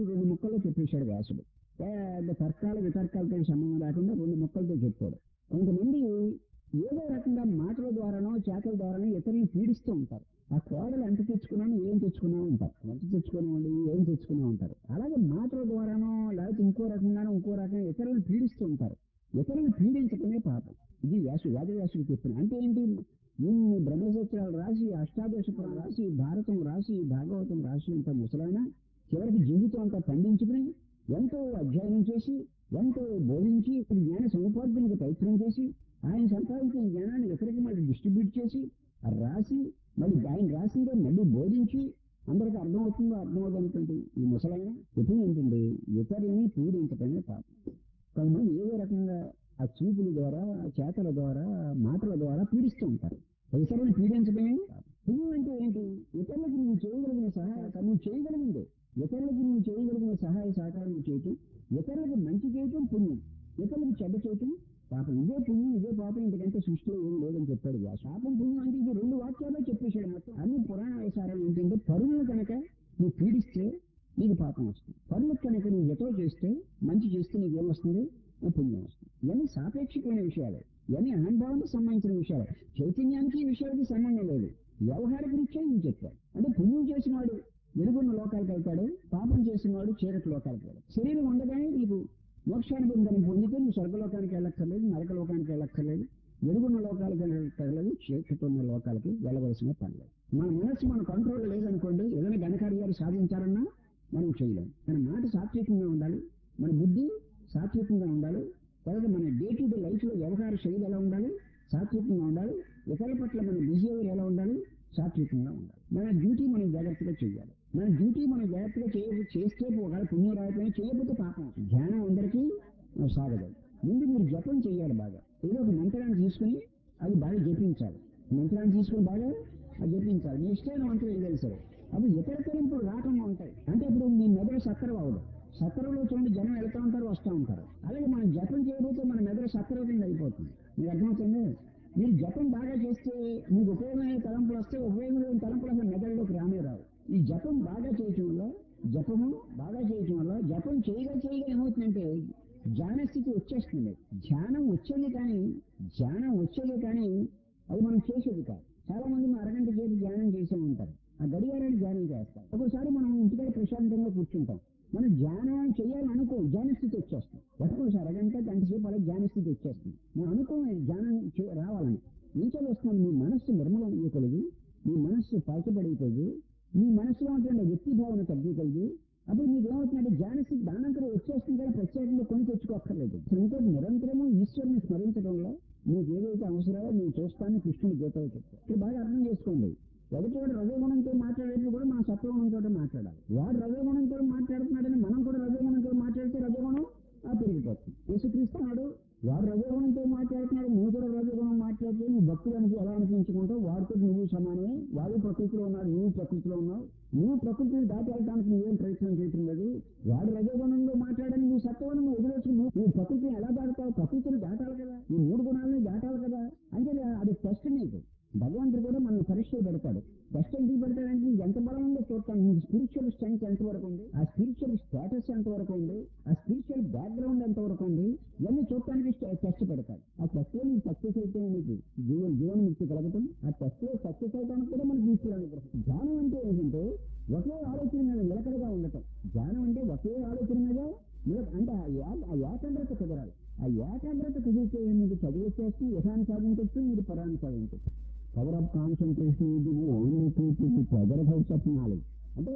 రెండు ముక్కల్లో చెప్పేశాడు వ్యాసుడు పెద్ద తర్కాల వితర్కాలతో సంబంధం లేకుండా రెండు ముక్కలతో చెప్పాడు కొంతమంది ఏదో రకంగా మాటల ద్వారానో చేతల ద్వారానో ఇతరులను పీడిస్తూ ఉంటారు ఆ కోడలు ఎంత తెచ్చుకున్నాను ఏం తెచ్చుకున్నా ఉంటారు ఎంత తెచ్చుకున్నామండి ఏం తెచ్చుకున్నా ఉంటారు అలాగే మాటల ద్వారానో లేకపోతే ఇంకో రకంగానో ఇంకో రకంగా ఇతరులను పీడిస్తూ ఉంటారు ఇతరులను పీడించటమే పాపం ఇది వ్యాసు వేదవ్యాసుడు చెప్పిన అంటే ఏంటి ఇన్ని బ్రహ్మసూత్రాలు రాసి అష్టాదశపురం రాసి భారతం రాసి భాగవతం రాసి ఇంత ముసలైన చివరికి జీవితం అంతా పండించుకుని ఎంతో అధ్యయనం చేసి ఎంతో బోధించి ఇప్పుడు జ్ఞాన సముపార్జనకు ప్రయత్నం చేసి ఆయన సంపాదించిన జ్ఞానాన్ని ఇతరికి మళ్ళీ డిస్ట్రిబ్యూట్ చేసి రాసి మళ్ళీ ఆయన రాసిందే మళ్ళీ బోధించి అందరికీ అర్థమవుతుందో అర్థమవుతుంటుంది ఈ ముసలైన ఎప్పుడు ఏంటండి ఇతరులని పీడించటమే పాపం కొంతమంది ఏదో రకంగా ఆ చూపుల ద్వారా ఆ చేతల ద్వారా మాటల ద్వారా పీడిస్తూ ఉంటారు ఇతరులను పీడించడమే పుణ్యం అంటే ఏంటి ఇతరులకు నువ్వు చేయగలిగిన సహాయ నువ్వు చేయగలిగింది ఇతరులకు నువ్వు చేయగలిగిన సహాయ సహకారం చేయటం ఇతరులకు మంచి చేయటం పుణ్యం ఇతరులకు చెడ్డ చేయటం పాపం ఇదే పుణ్యం ఇదే పాపం ఇంతకంటే సృష్టిలో ఏం లేదని చెప్పాడు వ్యాస పాపం పుణ్యం అంటే ఇది రెండు వాక్యాల్లో చెప్పేశాడు మొత్తం అన్ని పురాణ విసారాలు ఏంటంటే పరువులు కనుక నువ్వు పీడిస్తే నీకు పాపం వస్తుంది పరులకు కనుక నువ్వు ఎటో చేస్తే మంచి చేస్తే నీకు ఏమొస్తుంది ఓ పుణ్యం వస్తుంది ఇవన్నీ సాపేక్షికమైన విషయాలు ఇవన్నీ అహంభావానికి సంబంధించిన విషయాలు చైతన్యానికి ఈ విషయాలకి సంబంధం లేదు వ్యవహారిక రీత్యా ఇది చెప్పాడు అంటే పుణ్యం చేసిన వాడు వెలుగున్న లోకాలకు వెళ్తాడు పాపం చేసిన వాడు చీకటి లోకాలకు వెళ్తాడు శరీరం ఉండగానే నీకు మోక్షానుబంధాన్ని పొందితే నువ్వు స్వర్గలోకానికి వెళ్ళక్కర్లేదు నరక లోకానికి వెళ్ళక్కర్లేదు వెలుగున్న లోకాలకు వెళ్ళక్కర్లేదు చీకటి ఉన్న లోకాలకి వెళ్ళవలసిన పని లేదు మన మనస్సు మన కంట్రోల్ లేదనుకోండి ఏదైనా ఘనకార్యాలు సాధించాలన్నా మనం చేయలేం మన మాట సాత్వికంగా ఉండాలి మన బుద్ధి సాత్వికంగా ఉండాలి తర్వాత మన డే టు డే లైఫ్ లో వ్యవహార శైలి ఎలా ఉండాలి సాత్వికంగా ఉండాలి ఇతరుల పట్ల మన బిహేవియర్ ఎలా ఉండాలి సాత్వికంగా ఉండాలి మన డ్యూటీ మనం జాగ్రత్తగా చేయాలి మన డ్యూటీ మనం జాగ్రత్తగా చేయ చేస్తే ఒకవేళ పుణ్యం రాకపోయినా చేయకపోతే పాపం ధ్యానం అందరికీ సాగదు ముందు మీరు జపం చేయాలి బాగా ఏదో ఒక మంత్రాన్ని తీసుకుని అది బాగా జపించాలి మంత్రాన్ని తీసుకుని బాగా అది జపించాలి మీ ఇష్టమైన మంత్రం ఏం తెలుసు అవి ఇతర తరింపులు రాకుండా ఉంటాయి అంటే ఇప్పుడు మీ మెదడు సక్కర అవ్వదు సక్కరలో చూడండి జనం వెళ్తూ ఉంటారు వస్తూ ఉంటారు అలాగే మనం జపం చేయకపోతే మన మెదడు సక్కర కింద అయిపోతుంది మీరు అర్థమవుతుంది మీరు జపం బాగా చేస్తే మీకు ఉపయోగమైన తలంపులు వస్తే ఉపయోగం లేని తలంపులు అసలు మెదడులోకి రానే రావు ఈ జపం బాగా చేయటం వల్ల జపము బాగా చేయటం వల్ల జపం చేయగా చేయగా ఏమవుతుందంటే ధ్యాన స్థితి వచ్చేస్తుంది ధ్యానం వచ్చేది కానీ ధ్యానం వచ్చేది కానీ అది మనం చేసేది కాదు చాలా మంది మా అరగంట చేసి ధ్యానం చేసే ఉంటారు ఆ గడియారాన్ని ధ్యానం చేస్తారు ఒకసారి మనం ఇంటికాడ ప్రశాంతంగా కూర్చుంటాం మనం ధ్యానం చేయాలని అనుకో ధ్యాన స్థితి వచ్చేస్తుంది ఒక్కసారి అరగంట గంట సేపు అలా ధ్యాన స్థితి వచ్చేస్తుంది మనం అనుకో ధ్యానం చే- రావాలని ఇంట్లో వస్తున్నాం మీ మనస్సు నిర్మలం ఇవ్వగలిగి మీ మనస్సు పాల్చబడిపోయి మీ మనస్సులో ఉంటున్న వ్యక్తి భావన తగ్గికలిగి అప్పుడు మీకు ఏమవుతుందంటే ధ్యాన స్థితి దానంతరం వచ్చేస్తుంది కానీ ప్రత్యేకంగా కొని తెచ్చుకోక్కర్లేదు అసలు ఇంకోటి నిరంతరము ఈశ్వరుని స్మరించడంలో మీకు ఏదైతే అవసరమో ನೀವು చూస్తాను కృష్ణుడు గీతలో చెప్తారు ఇక్కడ బాగా అర్థం చేసుకోండి ఎదుటి వాడు రజోగుణంతో మాట్లాడేది కూడా మనం సత్వగుణంతో మాట్లాడాలి వాడు రజోగుణంతో మాట్లాడుతున్నాడని మనం కూడా రజోగుణంతో మాట్లాడితే రజోగుణం ఆ పెరిగిపోతుంది యేసుక్రీస్తు అన్నాడు వాడు రజోగుణంతో మాట్లాడుతున్నాడు నువ్వు కూడా రజోగుణం మాట్లాడితే నువ్వు భక్తులను ఎలా అనిపించుకుంటావు వాడితో నువ్వు సమానమే వాడు ప్రకృతిలో ఉన్నాడు నువ్వు ప్రకృతిలో ఉన్నావు నువ్వు ప్రకృతిని దాటి వెళ్ళడానికి నువ్వేం ప్రయత్నం చేయటం లేదు వాడు రజోగుణంలో మాట్లాడని నువ్వు సత్వగుణం వదిలేసి నువ్వు నువ్వు ప్రకృతిని ఎలా దాటుతావు ప్రకృతిని దాటాలి కదా ఈ మూడు గుణాలని దాటాలి కదా అంటే అది టెస్ట్ నీకు భగవంతుడు కూడా మనం పరీక్షలు పెడతాడు టెస్ట్ ఎందుకు పెడతాడంటే నీకు ఎంత బలం ఉందో చూస్తాను నీకు స్పిరిచువల్ స్ట్రెంగ్త్ ఎంత వరకు ఉంది ఆ స్పిరిచువల్ స్టేటస్ ఎంత వరకు ఉంది ఆ స్పిరిచువల్ బ్యాక్గ్రౌండ్ ఎంత వరకు ఉంది ఇవన్నీ చూడటానికి టెస్ట్ పెడతాడు ఆ టెస్ట్ లో నీకు సక్సెస్ అయితే నీకు జీవన జీవన ముక్తి కలగటం ఆ టెస్ట్ లో సక్సెస్ అవడానికి కూడా మనకి తీసుకురాని ధ్యానం అంటే ఏంటంటే ఒకే ఆలోచన మీద నిలకడగా ఉండటం ధ్యానం అంటే ఒకే ఆలోచన మీద నిల- అంటే ఆ యా- ఆ ఏకాగ్రత కుదరాలి ఆ ఏకాగ్రత కుదిరితే మీకు చదువు వచ్చేసి యథాన్ని సాధించవచ్చు మీరు పరాన్ని సాధించవచ్చు పవర్ ఆఫ్ కాన్సన్ట్రేషన్ ఇది only people power of knowledge అంటే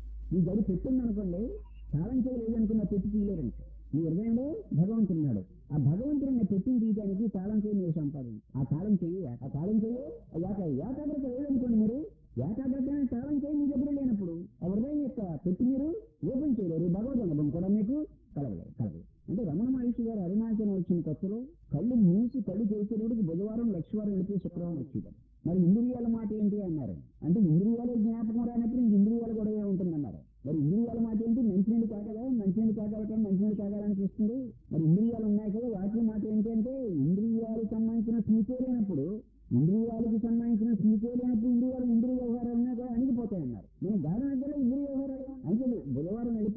ఈ గడి పెట్టింది అనుకోండి తాళం చేయలేదనుకున్న పెట్టి తీయలేరంట మీ హృదయంలో భగవంతుడు ఉన్నాడు ఆ భగవంతుడు ఉన్న పెట్టిన తీయడానికి తాళం చేయి మీరు సంపాదించి ఆ తాళం చెయ్యి ఆ తాళం చెయ్యి ఏక ఏకాగ్రత లేదనుకోండి మీరు ఏకాగ్రత అనే తాళం చేయి మీ దగ్గర లేనప్పుడు ఆ హృదయం యొక్క పెట్టి మీరు ఓపెన్ చేయలేరు భగవద్ అనుభవం కూడా మీకు కలగలేదు కలగలేదు అంటే రమణ మహర్షి గారు అరుణాచలం వచ్చిన కొత్తలో కళ్ళు మూసి కళ్ళు చేసేటప్పటికి బుధవారం లక్షవారం వెళ్ళిపోయి శుక్రవారం వచ్చేదారు మరి ఇంద్రియాల మాట ఏంటి అన్నారు అంటే ఇంద్రియాలు జ్ఞాపకం రానప్పుడు ఇంక ఇంద్రియాలు కూడా ఉంటుందన్నారు మరి ఇంద్రియాల మాట ఏంటి మంచినీళ్ళు తాగదా మంచినీళ్ళు తాగాలంటే మంచినీళ్ళు తాగాలనిపిస్తుంది మరి ఇంద్రియాలు ఉన్నాయి కదా వాటి మాట ఏంటి అంటే ఇంద్రియాలకు సంబంధించిన స్మృతి లేనప్పుడు ఇంద్రియాలకు సంబంధించిన స్మృతి లేనప్పుడు ఇంద్రియాలు ఇంద్రియ వ్యవహారాలు ఉన్నాయి కూడా అణిగిపోతాయన్నారు నేను గాలి మధ్యలో ఇంద్రియ వ్యవహారాలు అంటే బుధవారం వెళితే లక్షవారం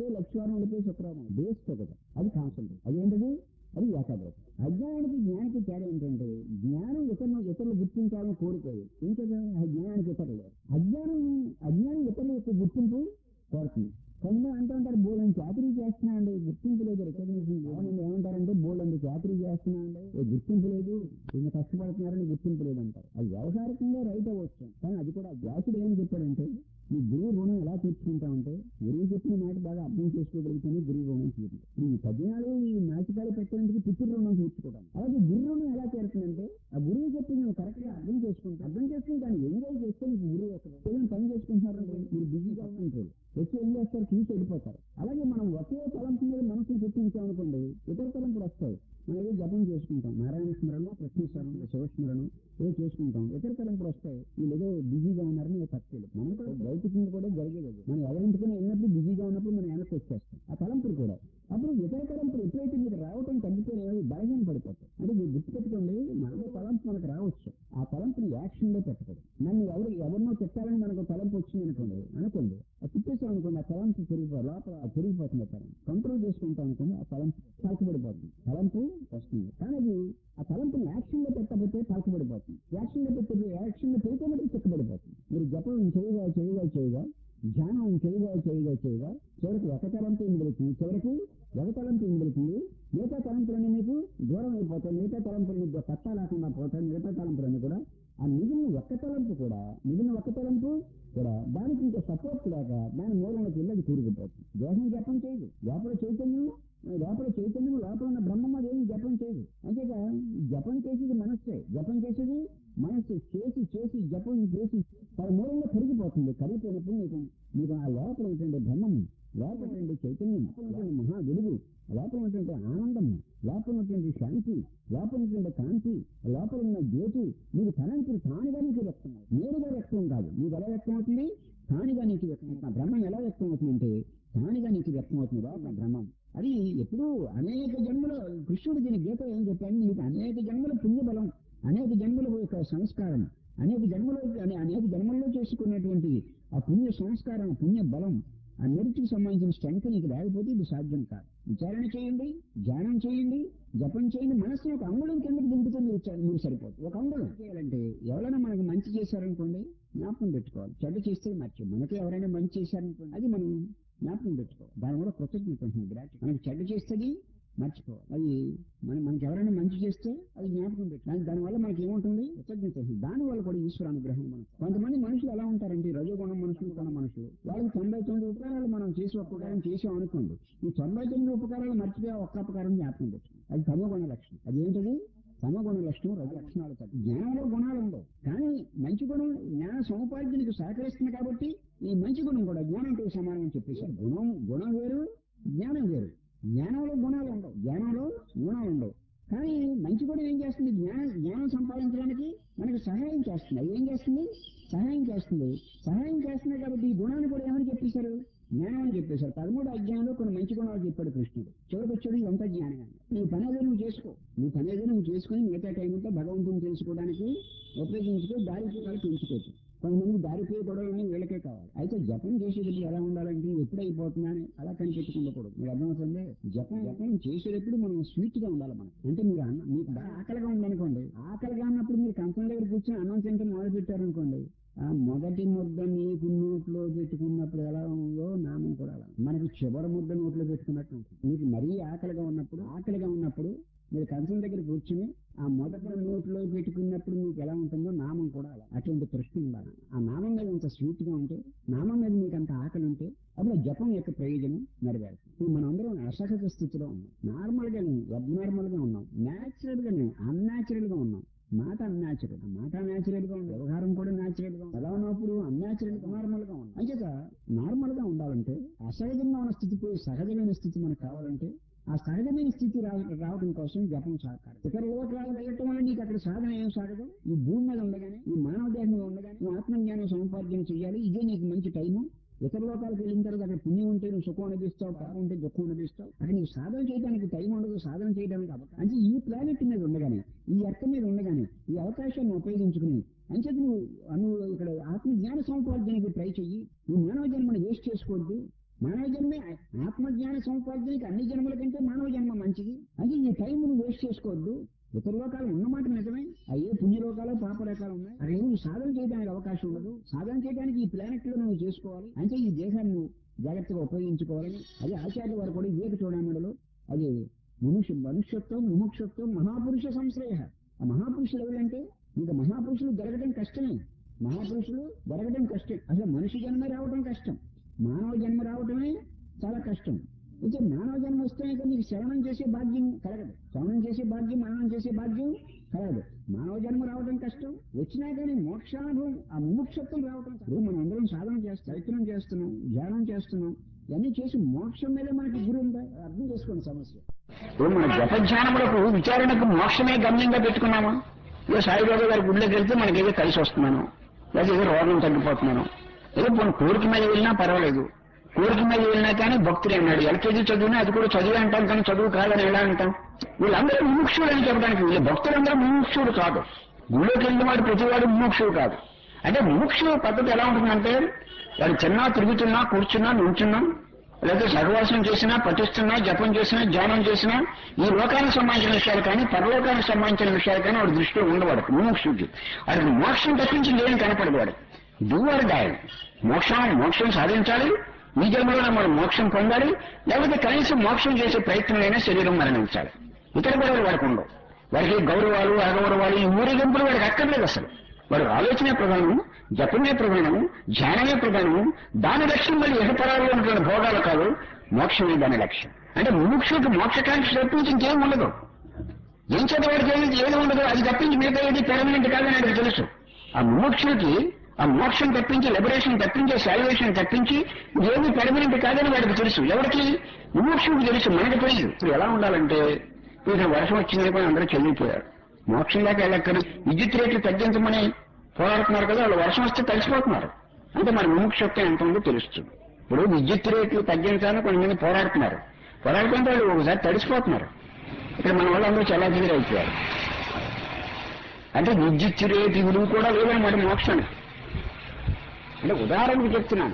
శుక్రవారం వెళ్ళిపోయి శుక్రవారం బేస్ ఒకటి అది కాన్సన్ట్రేట్ అదేంటది అది ఏకాగ్రత అజ్ఞానానికి జ్ఞానికి తేడా ఏంటంటే జ్ఞానం ఇతరులు ఇతరులు గుర్తించాలని కోరుకోదు ఇంకదా ఆ జ్ఞానానికి ఇతరులు అజ్ఞానం అజ్ఞానం ఇతరుల యొక్క గుర్తింపు కోరుతుంది కొంత అంటూ ఉంటారు బోల్డ్ చాకరీ చేస్తున్నా అండి గుర్తింపు లేదు రికగ్నిషన్ లేదు ఏమంటారంటే బోల్డ్ చాకరీ చేస్తున్నా అండి ఏ గుర్తింపు లేదు ఇంత కష్టపడుతున్నారని గుర్తింపు లేదు అంటారు అది వ్యవహారికంగా రైట్ అవ్వచ్చు కానీ అది కూడా వ్యాసుడు ఏం చెప్పాడంటే నీ గురువు రుణం ఎలా తీర్చుకుంటామంటే గురువు చెప్పిన మాట బాగా అర్థం చేసుకోగలిగితేనే గురువు రుణం తీరు ఈ పద్యాలు ఈ నాటకాలు పెట్టేందుకు పితృ రుణం తీర్చుకోవడం అలాగే గురు రుణం ఎలా తీరుతుందంటే ఆ గురువు చెప్పి నువ్వు కరెక్ట్ గా అర్థం చేసుకుంటా అర్థం చేసుకుని దాన్ని ఎంజాయ్ చేస్తే నీకు గురువు వస్తుంది ఏదైనా పని చేసుకుంటున్నారు మీరు బిజీగా ఉంటారు వచ్చి ఏం చేస్తారు తీసి వెళ్ళిపోతారు అలాగే మనం ఒకే తలంపు మీద మనసును పెట్టించామనుకోండి ఇతర తలంపులు వస్తాయి మనం ఏదో జపం చేసుకుంటాం నారాయణ స్మరణ కృష్ణ స్మరణ శివస్మరణ ఏదో చేసుకుంటాం ఇతర తలంపులు వస్తాయి వీళ్ళు ఏదో బిజీగా ఉన్నారని తప్పలేదు మనం కూడా భౌతికంగా కూడా జరిగేది మనం ఎవరింటికైనా వెళ్ళినప్పుడు బిజీగా ఉన్నప్పుడు మనం వెనక్కి వచ్చేస్తాం ఆ తలంపులు కూడా అప్పుడు ఇతర తలంపులు ఎప్పుడైతే మీరు రావటం తగ్గిపోయినాయో బలహీన పడిపోతాయి అంటే మీరు గుర్తుపెట్టుకోండి మనకు తలంపు మనకు రావచ్చు ఆ తలంపుని యాక్షన్ లో పెట్టకూడదు నన్ను ఎవరు ఎవరినో చెప్తారని మనకు తలంపు వచ్చింది అనుకోండి అనుకోండి అది తిప్పేసాం అనుకోండి ఆ తలంపు పెరిగిపో లోపల ఆ పెరిగిపోతుంది ఆ తలంపు కంట్రోల్ చేసుకుంటాం అనుకోండి ఆ తలంపు పలకబడిపోతుంది తలంపు వస్తుంది కానీ అది ఆ తలంపుని యాక్షన్ లో పెట్టకపోతే పలకబడిపోతుంది యాక్షన్ లో పెట్టి యాక్షన్ లో పెడితే చెక్కబడిపోతుంది మీరు జపం చేయగా చేయగా చేయగా ధ్యానం చేయగా చేయగా చేయగా చివరికి ఒక తలంపు ఇందులుతుంది చివరికి ఒక తలంపు ఇందులుతుంది మిగతా తలంపులన్నీ మీకు దూరం అయిపోతాయి మిగతా తలంపులు మీకు పట్ట లేకుండా పోతాయి మిగతా తలంపులన్నీ కూడా ఆ మిగిలిన ఒక్క తలంపు కూడా మిగిలిన ఒక్క తలంపు కూడా దానికి ఇంకా సపోర్ట్ లేక దాని మూలంలోకి వెళ్ళి అది కూరుకుపోతుంది దేహం జపం చేయదు లోపల చైతన్యం లోపల చైతన్యం లోపల ఉన్న బ్రహ్మం అది ఏమి జపం చేయదు అంతేగా జపం చేసేది మనస్సే జపం చేసేది మనస్సు చేసి చేసి జపం చేసి తన మూలంలో కరిగిపోతుంది కరిగిపోయినప్పుడు మీకు మీకు ఆ లోపల ఉంటుంది బ్రహ్మం లోపల ఉండే చైతన్యం లోపల ఉంటుంది మహా వెలుగు లోపల ఉన్నటువంటి ఆనందం లోపల ఉన్నటువంటి శాంతి లోపల ఉన్నటువంటి కాంతి లోపల ఉన్న జ్యోతి మీకు తనంతులు తానుగా నీకు వ్యక్తం అవుతుంది నేరుగా వ్యక్తం కాదు మీకు ఎలా వ్యక్తం అవుతుంది తానుగా నీకు వ్యక్తం అవుతుంది ఆ బ్రహ్మం ఎలా వ్యక్తం అవుతుందంటే తానుగా నీకు వ్యక్తం అవుతుంది లోపల బ్రహ్మం అది ఎప్పుడు అనేక జన్మలో కృష్ణుడు దీని గీత ఏం చెప్పాడు నీకు అనేక జన్మల పుణ్యబలం అనేక జన్మల యొక్క సంస్కారం అనేక జన్మలో అనే- అనేక జన్మల్లో చేసుకున్నటువంటి ఆ పుణ్య సంస్కారం పుణ్య బలం ఆ మెరుపుకి సంబంధించిన స్ట్రెంత్ నీకు లేకపోతే ఇది సాధ్యం కాదు విచారణ చేయండి ధ్యానం చేయండి జపం చేయండి మనసుని ఒక అంగుళం కిందకి దింపితే మీరు చ- మీరు సరిపోతుంది ఒక అంగుళం చేయాలంటే ఎవరైనా మనకు మంచి చేశారనుకోండి జ్ఞాపకం పెట్టుకోవాలి చెడ్డ చేస్తే మర్చి మనకి ఎవరైనా మంచి చేశారనుకోండి అది మనం జ్ఞాపకం పెట్టుకోవాలి దాని కూడా కృతజ్ఞత ఉంటుంది గ్రాట్యుడ్ మనకి చెడ్డ చేస్తుంది మర్చిపోవాలి అది మన మనకి ఎవరైనా మంచి చేస్తే అది జ్ఞాపకం పెట్టి దాని దానివల్ల మనకి ఏముంటుంది కృతజ్ఞత ఉంటుంది. దానివల్ల కూడా ఈశ్వర అనుగ్రహం మనకు కొంతమంది మనుషులు ఎలా ఉంటారంటే రజోగుణం మనుషులు కొన మనుషులు వాళ్ళకి తొంభై తొమ్మిది ఉపకారాలు మనం చేసి ఒక్క ఉపకారం చేసాం అనుకోండి ఈ తొంభై తొమ్మిది ఉపకారాలు మర్చిపోయి ఒక్క ఉపకారం జ్ఞాపకం పెట్టుకుంది అది తమోగుణ లక్షణం అది ఏంటది సమగుణ లక్షణం రజ లక్షణాలు కాదు జ్ఞానంలో గుణాలు ఉండవు కానీ మంచి గుణం జ్ఞాన సముపార్జనకు సహకరిస్తుంది కాబట్టి ఈ మంచి గుణం కూడా జ్ఞానంతో సమానం అని చెప్పేసి గుణం గుణం వేరు జ్ఞానం వేరు జ్ఞానంలో గుణాలు ఉండవు జ్ఞానంలో గుణాలు ఉండవు కానీ మంచి గుణం ఏం చేస్తుంది జ్ఞానం జ్ఞానం సంపాదించడానికి మనకు సహాయం చేస్తుంది అది ఏం చేస్తుంది సహాయం చేస్తుంది సహాయం చేస్తుంది కాబట్టి ఈ గుణాన్ని కూడా ఏమని చెప్పేశారు జ్ఞానం అని చెప్పేశారు పదమూడు అజ్ఞానంలో కొన్ని మంచి గుణాలు చెప్పాడు కృష్ణుడు చివరికి వచ్చాడు ఇదంతా జ్ఞానం నీ పని ఏదో నువ్వు చేసుకో నీ పని ఏదో నువ్వు చేసుకుని మిగతా టైం అంతా భగవంతుని తెలుసుకోవడానికి ఉపయోగించుకో దారి చూడాలి పెంచుకోవచ్చు కొంతమంది దారిపోయే గొడవలన్నీ వీళ్ళకే కావాలి అయితే జపం చేసేటప్పుడు ఎలా ఉండాలంటే ఎప్పుడు అయిపోతుందా అని అలా కనిపెట్టుకుండకూడదు మీరు అర్థమవుతుంది జపం జపం చేసేటప్పుడు మనం స్వీట్ గా ఉండాలి మనం అంటే మీరు అన్న మీకు బాగా ఆకలిగా ఉందనుకోండి ఆకలిగా ఉన్నప్పుడు మీరు కంచం దగ్గర కూర్చొని అన్నం తింటే మొదలు పెట్టారనుకోండి ఆ మొదటి ముద్ద నీకు నోట్లో పెట్టుకున్నప్పుడు ఎలా ఉందో నామం కూడా అలా మనకి చివరి ముద్ద నోట్లో పెట్టుకున్నట్టు ఉంటుంది మీకు మరీ ఆకలిగా ఉన్నప్పుడు ఆకలిగా ఉన్నప్పుడు మీరు కంచం దగ్గర కూర్చుని ఆ మొదట నోట్లో పెట్టుకున్నప్పుడు మీకు ఎలా ఉంటుందో నామం కూడా అలా అటువంటి దృష్టి ఉండాలి ఆ నామం మీద అంత స్వీట్ గా ఉంటే నామం మీద మీకు అంత ఆకలి ఉంటే అప్పుడు ఆ జపం యొక్క ప్రయోజనం నెరవేరుతుంది ఇప్పుడు మనందరం అసహజ స్థితిలో ఉన్నాం నార్మల్ గానే అబ్నార్మల్ గా ఉన్నాం న్యాచురల్ గానే అన్యాచురల్ గా ఉన్నాం మాట అన్యాచురల్ మాట న్యాచురల్ గా ఉంది వ్యవహారం కూడా న్యాచురల్ గా ఉంది. ఎలా ఉన్నప్పుడు అన్యాచురల్ గా నార్మల్ గా ఉంది అంచేత నార్మల్ గా ఉండాలంటే అసహజంగా ఉన్న స్థితి పోయి సహజమైన స్థితి మనకు కావాలంటే ఆ సహజమైన స్థితి రా- రావడం కోసం జపం సహకారం ఇతర లోకాలు వెళ్ళటం వల్ల నీకు అక్కడ సాధన ఏం సాగదు ఈ భూమి మీద ఉండగానే ఈ మానవ దేహంలో ఉండగానే నువ్వు ఆత్మజ్ఞానం సముపార్జన చేయాలి ఇదే నీకు మంచి టైము ఇతర లోకాలకు వెళ్ళిన తర్వాత అక్కడ పుణ్యం ఉంటే నువ్వు సుఖం అనిపిస్తావు పాపం ఉంటే దుఃఖం అనిపిస్తావు అక్కడ నీకు సాధన చేయడానికి టైం ఉండదు సాధన చేయడానికి అవకాశం అంటే ఈ ప్లానెట్ మీద ఉండగానే ఈ ఎర్త్ మీద ఉండగానే ఈ అవకాశాన్ని ఉపయోగించుకుని అంచేత నువ్వు నువ్వు ఇక్కడ ఆత్మ జ్ఞాన సముపార్జనకి ట్రై చెయ్యి నువ్వు మానవ జన్మను వేస్ట్ చేసుకోవద్దు మానవ జన్మే ఆత్మజ్ఞాన సముపార్జనకి అన్ని జన్మల కంటే మానవ జన్మ మంచిది అంటే ఈ టైం నువ్వు వేస్ట్ చేసుకోవద్దు ఇతర లోకాలు ఉన్నమాట నిజమే అయ్యే పుణ్యలోకాలు పాపలోకాలు ఉన్నాయి అక్కడ నువ్వు సాధన చేయడానికి అవకాశం ఉండదు సాధన చేయడానికి ఈ ప్లానెట్ లో నువ్వు చేసుకోవాలి అంటే ఈ దేహాన్ని నువ్వు జాగ్రత్తగా ఉపయోగించుకోవాలని అదే ఆచార్య వారు కూడా వివేక చూడమడలో అది మనుష్య మనుష్యత్వం ముముక్షత్వం మహాపురుష సంశ్రయ ఆ మహాపురుషులు ఎవరంటే ఇంకా మహాపురుషులు దొరకడం కష్టమే మహాపురుషులు దొరకడం కష్టం అసలు మనిషి జన్మ రావడం కష్టం మానవ జన్మ రావటమే చాలా కష్టం అయితే మానవ జన్మ వస్తే ఇక నీకు శ్రవణం చేసే భాగ్యం కలగదు శ్రవణం చేసే భాగ్యం మననం చేసే భాగ్యం కలగదు మానవ జన్మ రావడం కష్టం వచ్చినా కానీ మోక్షానుభవం ఆ ముముక్షత్వం రావడం ఇప్పుడు మనం అందరం సాధన చేస్తాం ప్రయత్నం చేస్తున్నాం ధ్యానం చేస్తున్నాం ఇవన్నీ చేసి మోక్షం మీద మనకి గురి ఉందా అర్థం చేసుకోండి సమస్య ఇప్పుడు మన జపధ్యానములకు విచారణకు మోక్షమే గమ్యంగా పెట్టుకున్నామా ఇక సాయిబాబా గారి గుడిలోకి వెళ్తే మనకి ఏదో కలిసి వస్తున్నాను లేదా ఏదో రోగం తగ్గిపోతున్నాను ఏదో మన కోరిక మీద వెళ్ళినా పర్వాలేదు కోరిక మీద వెళ్ళినా కానీ భక్తుడే అన్నాడు ఎల్కేజీ చదువునా అది కూడా చదువు అంటాం కానీ చదువు కాదని ఎలా అంటాం వీళ్ళందరూ ముముక్షుడు అని చెప్పడానికి వీళ్ళు భక్తులందరూ ముముక్షుడు కాదు గుడిలోకి వెళ్ళిన వాడు ప్రతివాడు ముముక్షుడు కాదు అంటే ముముక్షు పద్ధతి ఎలా ఉంటుందంటే వాడు చిన్నా తిరుగుతున్నా కూర్చున్నా నుంచున్నా లేదా సహవాసం చేసినా పఠిస్తున్నా జపం చేసినా ధ్యానం చేసినా ఈ లోకానికి సంబంధించిన విషయాలు కానీ పరలోకానికి సంబంధించిన విషయాలు కానీ వాడి దృష్టిలో ఉండవాడు ముముక్షుడికి వాడికి మోక్షం తప్పించి ఏం కనపడదు వాడు డూవర్ డాయ్ మోక్షం మోక్షం సాధించాలి ఈ జన్మలోనే మనం మోక్షం పొందాలి లేకపోతే కనీసం మోక్షం చేసే ప్రయత్నమైనా శరీరం మరణించాలి ఇతర గొడవలు వాడికి ఉండవు వాడికి గౌరవాలు అగౌరవాలు ఈ ఊరేగింపులు వాడికి అక్కర్లేదు అసలు వాడు ఆలోచనే ప్రధానం జపమే ప్రధానం ధ్యానమే ప్రధానం దాని లక్ష్యం మళ్ళీ ఇహపరాల్లో ఉన్నటువంటి భోగాలు కాదు మోక్షమే దాని లక్ష్యం అంటే ముముక్షుడికి మోక్షకాంక్ష తప్పించి ఇంకేం ఉండదు ఏం చదవాడికి ఏది ఏది ఉండదు అది తప్పించి మిగతా ఏది పెర్మనెంట్ కాదని ఆయనకు తెలుసు ఆ ముముక్షుడికి ఆ మోక్షం తప్పించి లిబరేషన్ తప్పించి సాల్వేషన్ తప్పించి ఏది పెర్మనెంట్ కాదని వాడికి తెలుసు ఎవరికి ముముక్షుడికి తెలుసు మనకి తెలియదు ఇప్పుడు ఎలా ఉండాలంటే ఇక్కడ వర్షం వచ్చిందని కూడా అందరూ చదివిపోయారు మోక్షం దాకా వెళ్ళక్కరు విద్యుత్ రేట్లు తగ్గించమని పోరాడుతున్నారు కదా వాళ్ళు వర్షం వస్తే తడిసిపోతున్నారు అంటే మన ముముక్షత్వం ఎంత ఉందో తెలుస్తుంది ఇప్పుడు విద్యుత్ రేట్లు తగ్గించాలని కొంతమంది పోరాడుతున్నారు పోరాడుతుంటే వాళ్ళు ఒకసారి తడిసిపోతున్నారు ఇక్కడ మన వాళ్ళు అందరూ చాలా దగ్గర అయిపోయారు అంటే విద్యుత్ రేటు విలువ కూడా లేదన్నమాట మోక్షానికి అంటే ఉదాహరణకు చెప్తున్నాను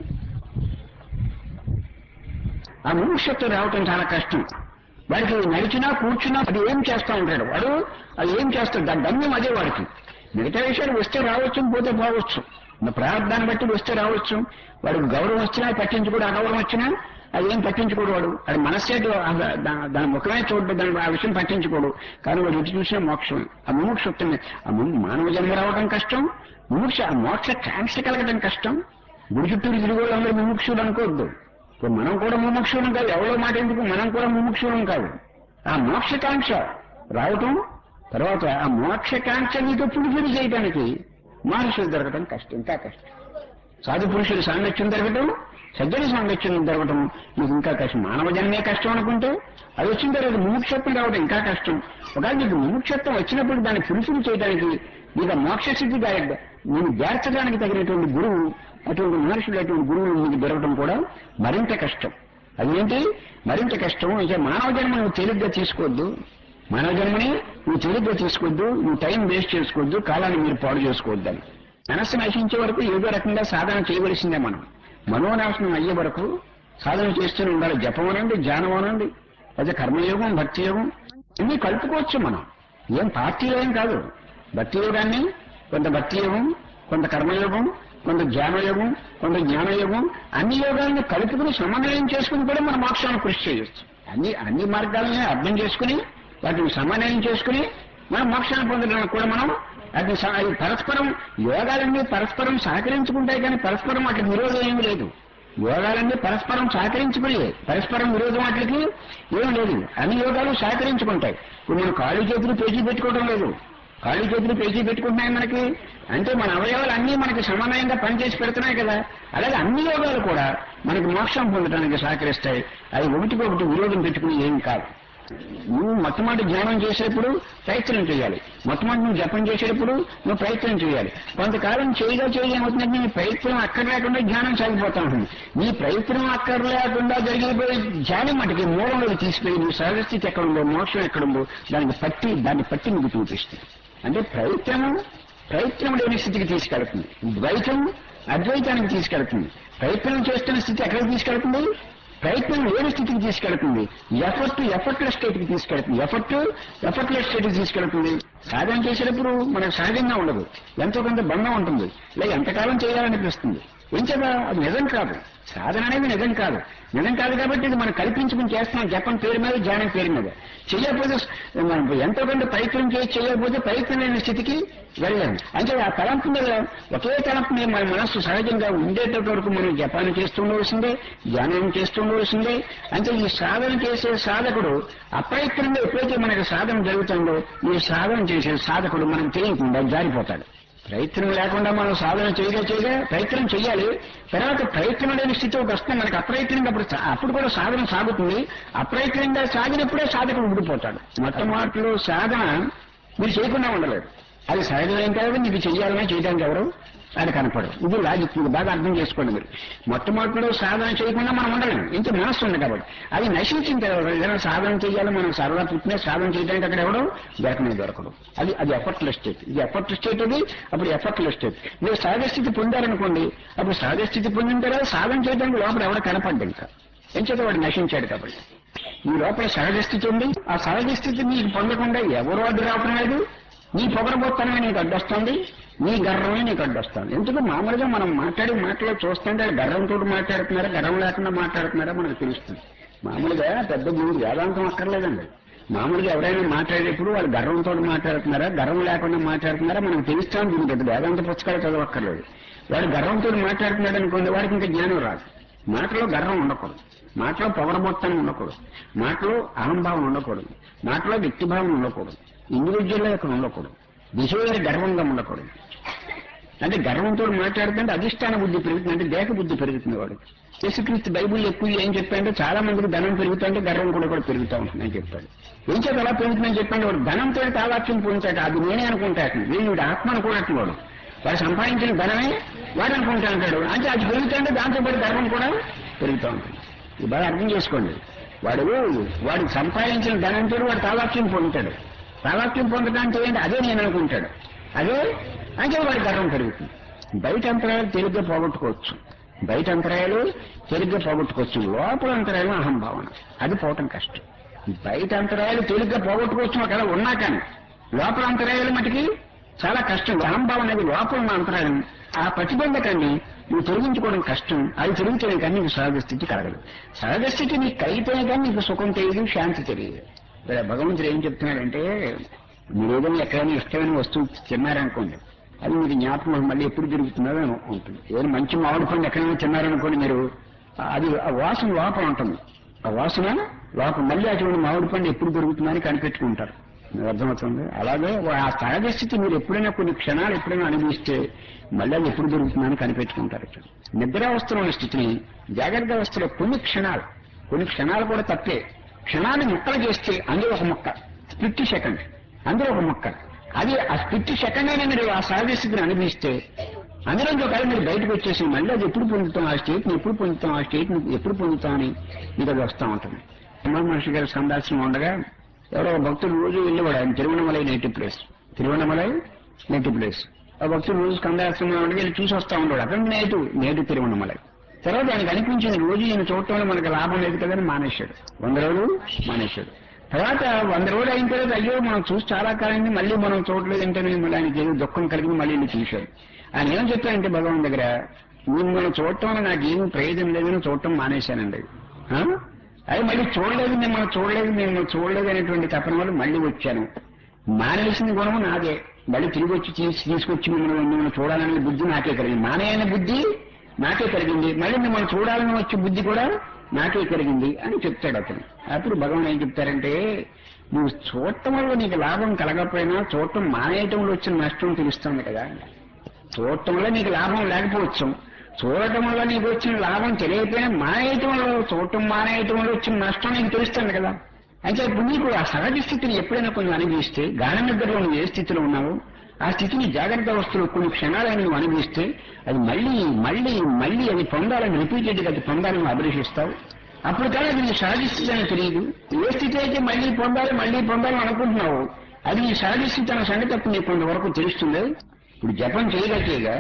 ఆ ముముక్షత్వం రావటం చాలా కష్టం వాడికి నడిచినా కూర్చున్నా అది ఏం చేస్తా ఉంటాడు వాడు అది ఏం చేస్తాడు దాని గమ్యం అదే వాడికి మిగతా విషయాలు వస్తే రావచ్చు పోతే పోవచ్చు మన ప్రారంభాన్ని బట్టి వస్తే రావచ్చు వాడికి గౌరవం వచ్చినా పట్టించుకోడు అగౌరవం వచ్చినా అది ఏం పట్టించుకోడు వాడు అది మనస్సేటు దాని ముఖమే చూడదు దాని ఆ విషయం పట్టించుకోడు కానీ వాడు ఎటు చూసినా మోక్షం ఆ ముముక్షత్వమే ఆ ము- మానవ జన్మ రావడం కష్టం ముముక్ష ఆ మోక్ష కాంక్ష కలగడం కష్టం గుడి చుట్టూరు తిరిగి వాళ్ళు అందరూ ముముక్షుడు అనుకోవద్దు ఇప్పుడు మనం కూడా ముముక్షులం కాదు ఎవరో మాట ఎందుకు మనం కూడా ముముక్షులం కాదు ఆ మోక్షకాంక్ష రావటం తర్వాత ఆ మోక్షకాంక్ష నీతో పులిపిడి చేయడానికి మనుషులు దొరకటం కష్టం ఇంకా కష్టం సాధు పురుషుల సాంగత్యం దొరకటం సజ్జన సాంగత్యం దొరకటం నీకు ఇంకా కష్టం మానవ జన్మే కష్టం అనుకుంటే అది వచ్చిన తర్వాత ముముక్షత్వం రావడం ఇంకా కష్టం ఒకవేళ నీకు ముముక్షత్వం వచ్చినప్పుడు దాన్ని పురుషులు చేయడానికి నీకు ఆ మోక్ష సిద్ధి గా- నేను చేర్చడానికి తగినటువంటి గురువు అటువంటి మహర్షులు అటువంటి గురువులు నీకు దొరకడం కూడా మరింత కష్టం అదేంటి మరింత కష్టం ఇక మానవ జన్మ నువ్వు తేలిగ్గా తీసుకోవద్దు మానవ జన్మని నువ్వు తేలిగ్గా తీసుకోవద్దు నువ్వు టైం వేస్ట్ చేసుకోవద్దు కాలాన్ని మీరు పాడు చేసుకోవద్దని మనస్సు నశించే వరకు ఏదో రకంగా సాధన చేయవలసిందే మనం మనోనాశనం అయ్యే వరకు సాధన చేస్తూనే ఉండాలి జపం అనండి ధ్యానం అనండి లేదా కర్మయోగం భక్తి యోగం అన్ని కలుపుకోవచ్చు మనం ఏం పార్టీలో ఏం కాదు భక్తి యోగాన్ని కొంత భక్తి యోగం కొంత కర్మయోగం కొంత ధ్యానయోగం కొంత జ్ఞానయోగం అన్ని యోగాలను కలుపుకుని సమన్వయం చేసుకుని కూడా మనం మోక్షాన్ని కృషి చేయొచ్చు అన్ని అన్ని మార్గాలని అర్థం చేసుకుని వాటిని సమన్వయం చేసుకుని మనం మోక్షాన్ని పొందడానికి కూడా మనం అది స- అది పరస్పరం యోగాలన్నీ పరస్పరం సహకరించుకుంటాయి కానీ పరస్పరం వాటికి విరోధం ఏమీ లేదు యోగాలన్నీ పరస్పరం సహకరించుకుని పరస్పరం విరోధం వాటికి ఏం లేదు అన్ని యోగాలు సహకరించుకుంటాయి ఇప్పుడు మనం కాళ్ళు చేతులు పేజీ పెట్టుకోవడం లేదు కాళ్ళు చేతులు పేజీ పెట్టుకుంటున్నాయి మనకి అంటే మన అవయవాలు అన్నీ మనకి సమన్వయంగా పనిచేసి పెడుతున్నాయి కదా అలాగే అన్ని యోగాలు కూడా మనకి మోక్షం పొందడానికి సహకరిస్తాయి అది ఒకటికొకటి విరోధం పెట్టుకుని ఏం కాదు నువ్వు మొట్టమొదటి ధ్యానం చేసేటప్పుడు ప్రయత్నం చేయాలి మొట్టమొదటి నువ్వు జపం చేసేటప్పుడు నువ్వు ప్రయత్నం చేయాలి కొంతకాలం చేయగా చేయగా ఏమవుతుందంటే నీ ప్రయత్నం అక్కర్లేకుండా ధ్యానం సాగిపోతా ఉంటుంది నీ ప్రయత్నం అక్కర్లేకుండా జరిగిపోయే ధ్యానం మటుకి మూలంలోకి తీసుకెళ్ళి నీ సహజస్థితి ఎక్కడుందో మోక్షం ఎక్కడుందో దానికి పట్టి దాన్ని పట్టి నీకు చూపిస్తుంది అంటే ప్రయత్నం ప్రయత్నం లేని స్థితికి తీసుకెళ్తుంది ద్వైతం అద్వైతానికి తీసుకెళ్తుంది ప్రయత్నం చేస్తున్న స్థితి ఎక్కడికి తీసుకెళ్తుంది ప్రయత్నం లేని స్థితికి తీసుకెళ్తుంది ఎఫర్ట్ ఎఫర్ట్లెస్ స్టేట్ కి తీసుకెళ్తుంది ఎఫర్ట్ ఎఫర్ట్లెస్ స్టేట్ కి తీసుకెళ్తుంది సాధన చేసేటప్పుడు మనకు సహజంగా ఉండదు ఎంతో కొంత బంధం ఉంటుంది లేదా ఎంతకాలం చేయాలనిపిస్తుంది ఎంచేత అది నిజం కాదు సాధన అనేది నిజం కాదు నిజం కాదు కాబట్టి ఇది మనం కల్పించుకుని చేస్తున్నాం జపం పేరు మీద ధ్యానం పేరు మీద చేయకపోతే మనం ఎంతో కొంత ప్రయత్నం చేసి చేయకపోతే ప్రయత్నం లేని స్థితికి వెళ్ళలేము అంటే ఆ తలంపు మీద ఒకే తలంపు మీద మన మనస్సు సహజంగా ఉండేటట్టు వరకు మనం జపాన్ని చేస్తూ ఉండవలసిందే ధ్యానం చేస్తూ ఉండవలసిందే అంటే ఈ సాధన చేసే సాధకుడు అప్రయత్నంగా ఎప్పుడైతే మనకి సాధన జరుగుతుందో ఈ సాధన చేసే సాధకుడు మనం తెలియకుండా జారిపోతాడు ప్రయత్నం లేకుండా మనం సాధన చేయగా చేయగా ప్రయత్నం చేయాలి తర్వాత ప్రయత్నం లేని స్థితి ఒకటి వస్తుంది మనకి అప్రయత్నంగా అప్పుడు సా- అప్పుడు కూడా సాధన సాగుతుంది అప్రయత్నంగా సాగినప్పుడే సాధకుడు ఊడిపోతాడు మొట్టమొదటిలో సాధన మీరు చేయకుండా ఉండలేరు అది సహజమైన తర్వాత మీకు చెయ్యాలనే చేయడానికి ఎవరు అది కనపడదు ఇది లాజిక్ ఇది బాగా అర్థం చేసుకోండి మీరు మొట్టమొదటిలో సాధన చేయకుండా మనం ఉండలేము ఇంత మనస్సు ఉంది కాబట్టి అది నశించిన తర్వాత ఏదైనా సాధన చేయాలి మనం సరదా పుట్టిన సాధన చేయడానికి అక్కడ ఎవడో దొరకనే దొరకడు అది అది ఎఫర్ట్లెస్ స్టేట్ ఇది ఎఫర్ట్ స్టేట్ అది అప్పుడు ఎఫర్ట్లెస్ స్టేట్ మీరు సహజ స్థితి పొందారనుకోండి అప్పుడు సహజ స్థితి పొందిన తర్వాత సాధన చేయడానికి లోపల ఎవడ కనపడ్డు ఇంకా ఎంచేత వాడు నశించాడు కాబట్టి ఈ లోపల సహజ స్థితి ఉంది ఆ సహజ స్థితి నీకు పొందకుండా ఎవరు అడ్డు రావటం లేదు నీ పొగరబోత్తనమే నీకు అడ్డొస్తుంది నీ గర్వమే నీకు అడ్డొస్తుంది ఎందుకు మామూలుగా మనం మాట్లాడి మాటలో చూస్తుంటే వాళ్ళు గర్వంతో మాట్లాడుతున్నారా గర్వం లేకుండా మాట్లాడుతున్నారా మనకు తెలుస్తుంది మామూలుగా పెద్ద మీరు వేదాంతం అక్కర్లేదండి మామూలుగా ఎవరైనా మాట్లాడేటప్పుడు వాళ్ళు గర్వంతో మాట్లాడుతున్నారా గర్వం లేకుండా మాట్లాడుతున్నారా మనకు తెలుస్తాం దీనికి పెద్ద వేదాంత పుస్తకాలు చదవక్కర్లేదు వాడు గర్వంతో మాట్లాడుతున్నాడు అనుకోండి వాడికి ఇంకా జ్ఞానం రాదు మాటలో గర్వం ఉండకూడదు మాటలో పొగరబొత్తనం ఉండకూడదు మాటలో అహంభావం ఉండకూడదు మాటలో వ్యక్తిభావం ఉండకూడదు ఇండివిజువల్ ఇక్కడ ఉండకూడదు బిహేవియర్ గర్వంగా ఉండకూడదు అంటే గర్వంతో మాట్లాడుతుంటే అధిష్టాన బుద్ధి పెరుగుతుంది అంటే దేహ బుద్ధి పెరుగుతుంది వాడు యేసుక్రీస్తు బైబుల్ ఎక్కువ ఏం చెప్పాడంటే చాలా మందికి ధనం పెరుగుతుంటే గర్వం కూడా కూడా పెరుగుతూ ఉంటుందని చెప్పాడు ఏం చేత అలా పెరుగుతుందని చెప్పండి వాడు ధనంతో తావాక్యం పొందుతాడు అది నేనే అనుకుంటాడు వీడు ఆత్మ అనుకున్నట్టు వాడు వాడు సంపాదించిన ధనమే వాడు అనుకుంటా ఉంటాడు అంటే అది పెరుగుతుంటే దాంతో పాటు గర్వం కూడా పెరుగుతూ ఉంటుంది ఇది బాగా అర్థం చేసుకోండి వాడు వాడు సంపాదించిన ధనంతో వాడు తావాక్యం పొందుతాడు తావాక్యం పొందడానికి ఏంటి అదే నేను అనుకుంటాడు అదే అంటే వాడి గర్వం పెరుగుతుంది బయట అంతరాయాలు తేలిగ్గా పోగొట్టుకోవచ్చు బయట అంతరాయాలు తేలిగ్గా పోగొట్టుకోవచ్చు లోపల అంతరాయాలు అహంభావన అది పోవటం కష్టం బయట అంతరాయాలు తేలిగ్గా పోగొట్టుకోవచ్చు ఒకవేళ ఉన్నా కానీ లోపల అంతరాయాలు మటుకి చాలా కష్టం అహంభావం అనేది లోపల ఉన్న అంతరాయం ఆ ప్రతిబంధకాన్ని నువ్వు తొలగించుకోవడం కష్టం అది తొలగితేనే కానీ నీకు సహజ స్థితి కలగదు సహజ స్థితి నీకు కలిగితేనే కానీ నీకు సుఖం తెలియదు శాంతి తెలియదు ఇక్కడ భగవంతుడు ఏం చెప్తున్నాడంటే మీరు ఏదైనా ఎక్కడైనా ఇష్టమైన వస్తువు తిన్నారనుకోండి అది మీకు జ్ఞాపకం మళ్ళీ ఎప్పుడు తిరుగుతున్నదో అని ఉంటుంది ఏదైనా మంచి మామిడి పండు ఎక్కడైనా తిన్నారనుకోండి మీరు అది ఆ వాసన లోపల ఉంటుంది ఆ వాసన లోపల మళ్ళీ అటువంటి మామిడి పండు ఎప్పుడు దొరుకుతుందని కనిపెట్టుకుంటారు మీకు అర్థమవుతుంది అలాగే ఆ సహజ స్థితి మీరు ఎప్పుడైనా కొన్ని క్షణాలు ఎప్పుడైనా అనుభవిస్తే మళ్ళీ అది ఎప్పుడు దొరుకుతుందని కనిపెట్టుకుంటారు ఇక్కడ నిద్రావస్థలో ఉన్న స్థితిని జాగ్రత్త అవస్థలో కొన్ని క్షణాలు కొన్ని క్షణాలు కూడా తప్పే క్షణాన్ని ముక్కలు చేస్తే అందులో ఒక ముక్క స్ప్లిట్ సెకండ్ అందులో ఒక ముక్క అది ఆ స్ప్లిట్ సెకండ్ అయినా మీరు ఆ సహజ స్థితిని అనుభవిస్తే అందులో ఒకవేళ మీరు బయటకు వచ్చేసి మళ్ళీ అది ఎప్పుడు పొందుతాం ఆ స్టేట్ని ఎప్పుడు పొందుతాం ఆ స్టేట్ని ఎప్పుడు పొందుతాం అని మీకు అది వస్తూ ఉంటుంది రమణ మహర్షి గారి సందర్శనం ఉండగా ఎవరో ఒక భక్తుడు రోజు వెళ్ళేవాడు ఆయన Tiruvannamalai native place Tiruvannamalai native place ఆ భక్తుడు రోజు కందాశ్రమం ఉండగా వెళ్ళి చూసి వస్తా ఉన్నాడు అతను నేటివ్ నేటివ్ తిరువణమలై తర్వాత ఆయనకు అనిపించింది రోజు ఈయన చూడటం వల్ల మనకు లాభం లేదు కదని మానేశాడు వంద రోజులు మానేశాడు తర్వాత వంద రోజులు అయిన తర్వాత అయ్యో మనం చూసి చాలా కాలం మళ్ళీ మనం చూడలేదు అంటే మళ్ళీ ఆయనకి ఏదో దుఃఖం కలిగింది మళ్ళీ వెళ్ళి చూశాడు ఆయన ఏం చెప్పారంటే భగవాన్ దగ్గర నేను మనం చూడటం వల్ల నాకు ఏం ప్రయోజనం లేదని చూడటం మానేశానండి ఆ? అది మళ్ళీ చూడలేదు నేను మనం చూడలేదు నేను చూడలేదు అనేటువంటి తపన వల్ల మళ్ళీ వచ్చాను మానేసిన గుణం నాదే మళ్ళీ తిరిగి వచ్చి తీసి తీసుకొచ్చి మిమ్మల్ని మిమ్మల్ని చూడాలనే బుద్ధి నాకే కలిగింది మానేయని బుద్ధి నాకే కలిగింది మళ్ళీ మిమ్మల్ని చూడాలని వచ్చే బుద్ధి కూడా నాకే కలిగింది అని చెప్తాడు అతను అప్పుడు భగవాన్ ఏం చెప్తారంటే నువ్వు చూడటం వల్ల నీకు లాభం కలగకపోయినా చూడటం మానేయటంలో వచ్చిన నష్టం తెలుస్తుంది కదా చూడటం వల్ల నీకు లాభం లేకపోవచ్చు చూడటం వల్ల నీకు వచ్చిన లాభం తెలియకపోయినా మానేయటం వల్ల చూడటం మానేయటం వల్ల వచ్చిన నష్టం నీకు తెలుస్తుంది కదా అంటే ఇప్పుడు నీకు ఆ సహజ స్థితిని ఎప్పుడైనా కొంచెం అనుభవిస్తే గాఢ నిద్రలో నువ్వు ఏ స్థితిలో ఉన్నావో ఆ స్థితిని జాగ్రత్త అవస్థలో కొన్ని క్షణాలని నువ్వు అనుభవిస్తే అది మళ్ళీ మళ్ళీ మళ్ళీ అది పొందాలని రిపీటెడ్ గా అది పొందాలని నువ్వు అభిలషిస్తావు అప్పుడు కానీ అది నీ సహజ స్థితి అని తెలియదు ఏ స్థితి అయితే మళ్ళీ పొందాలి మళ్ళీ పొందాలని అనుకుంటున్నావు అది నీ సహజ స్థితి అన్న సంగతి అప్పుడు నీకు కొంతవరకు తెలుస్తుంది ఇప్పుడు జపం చేయగా చేయగా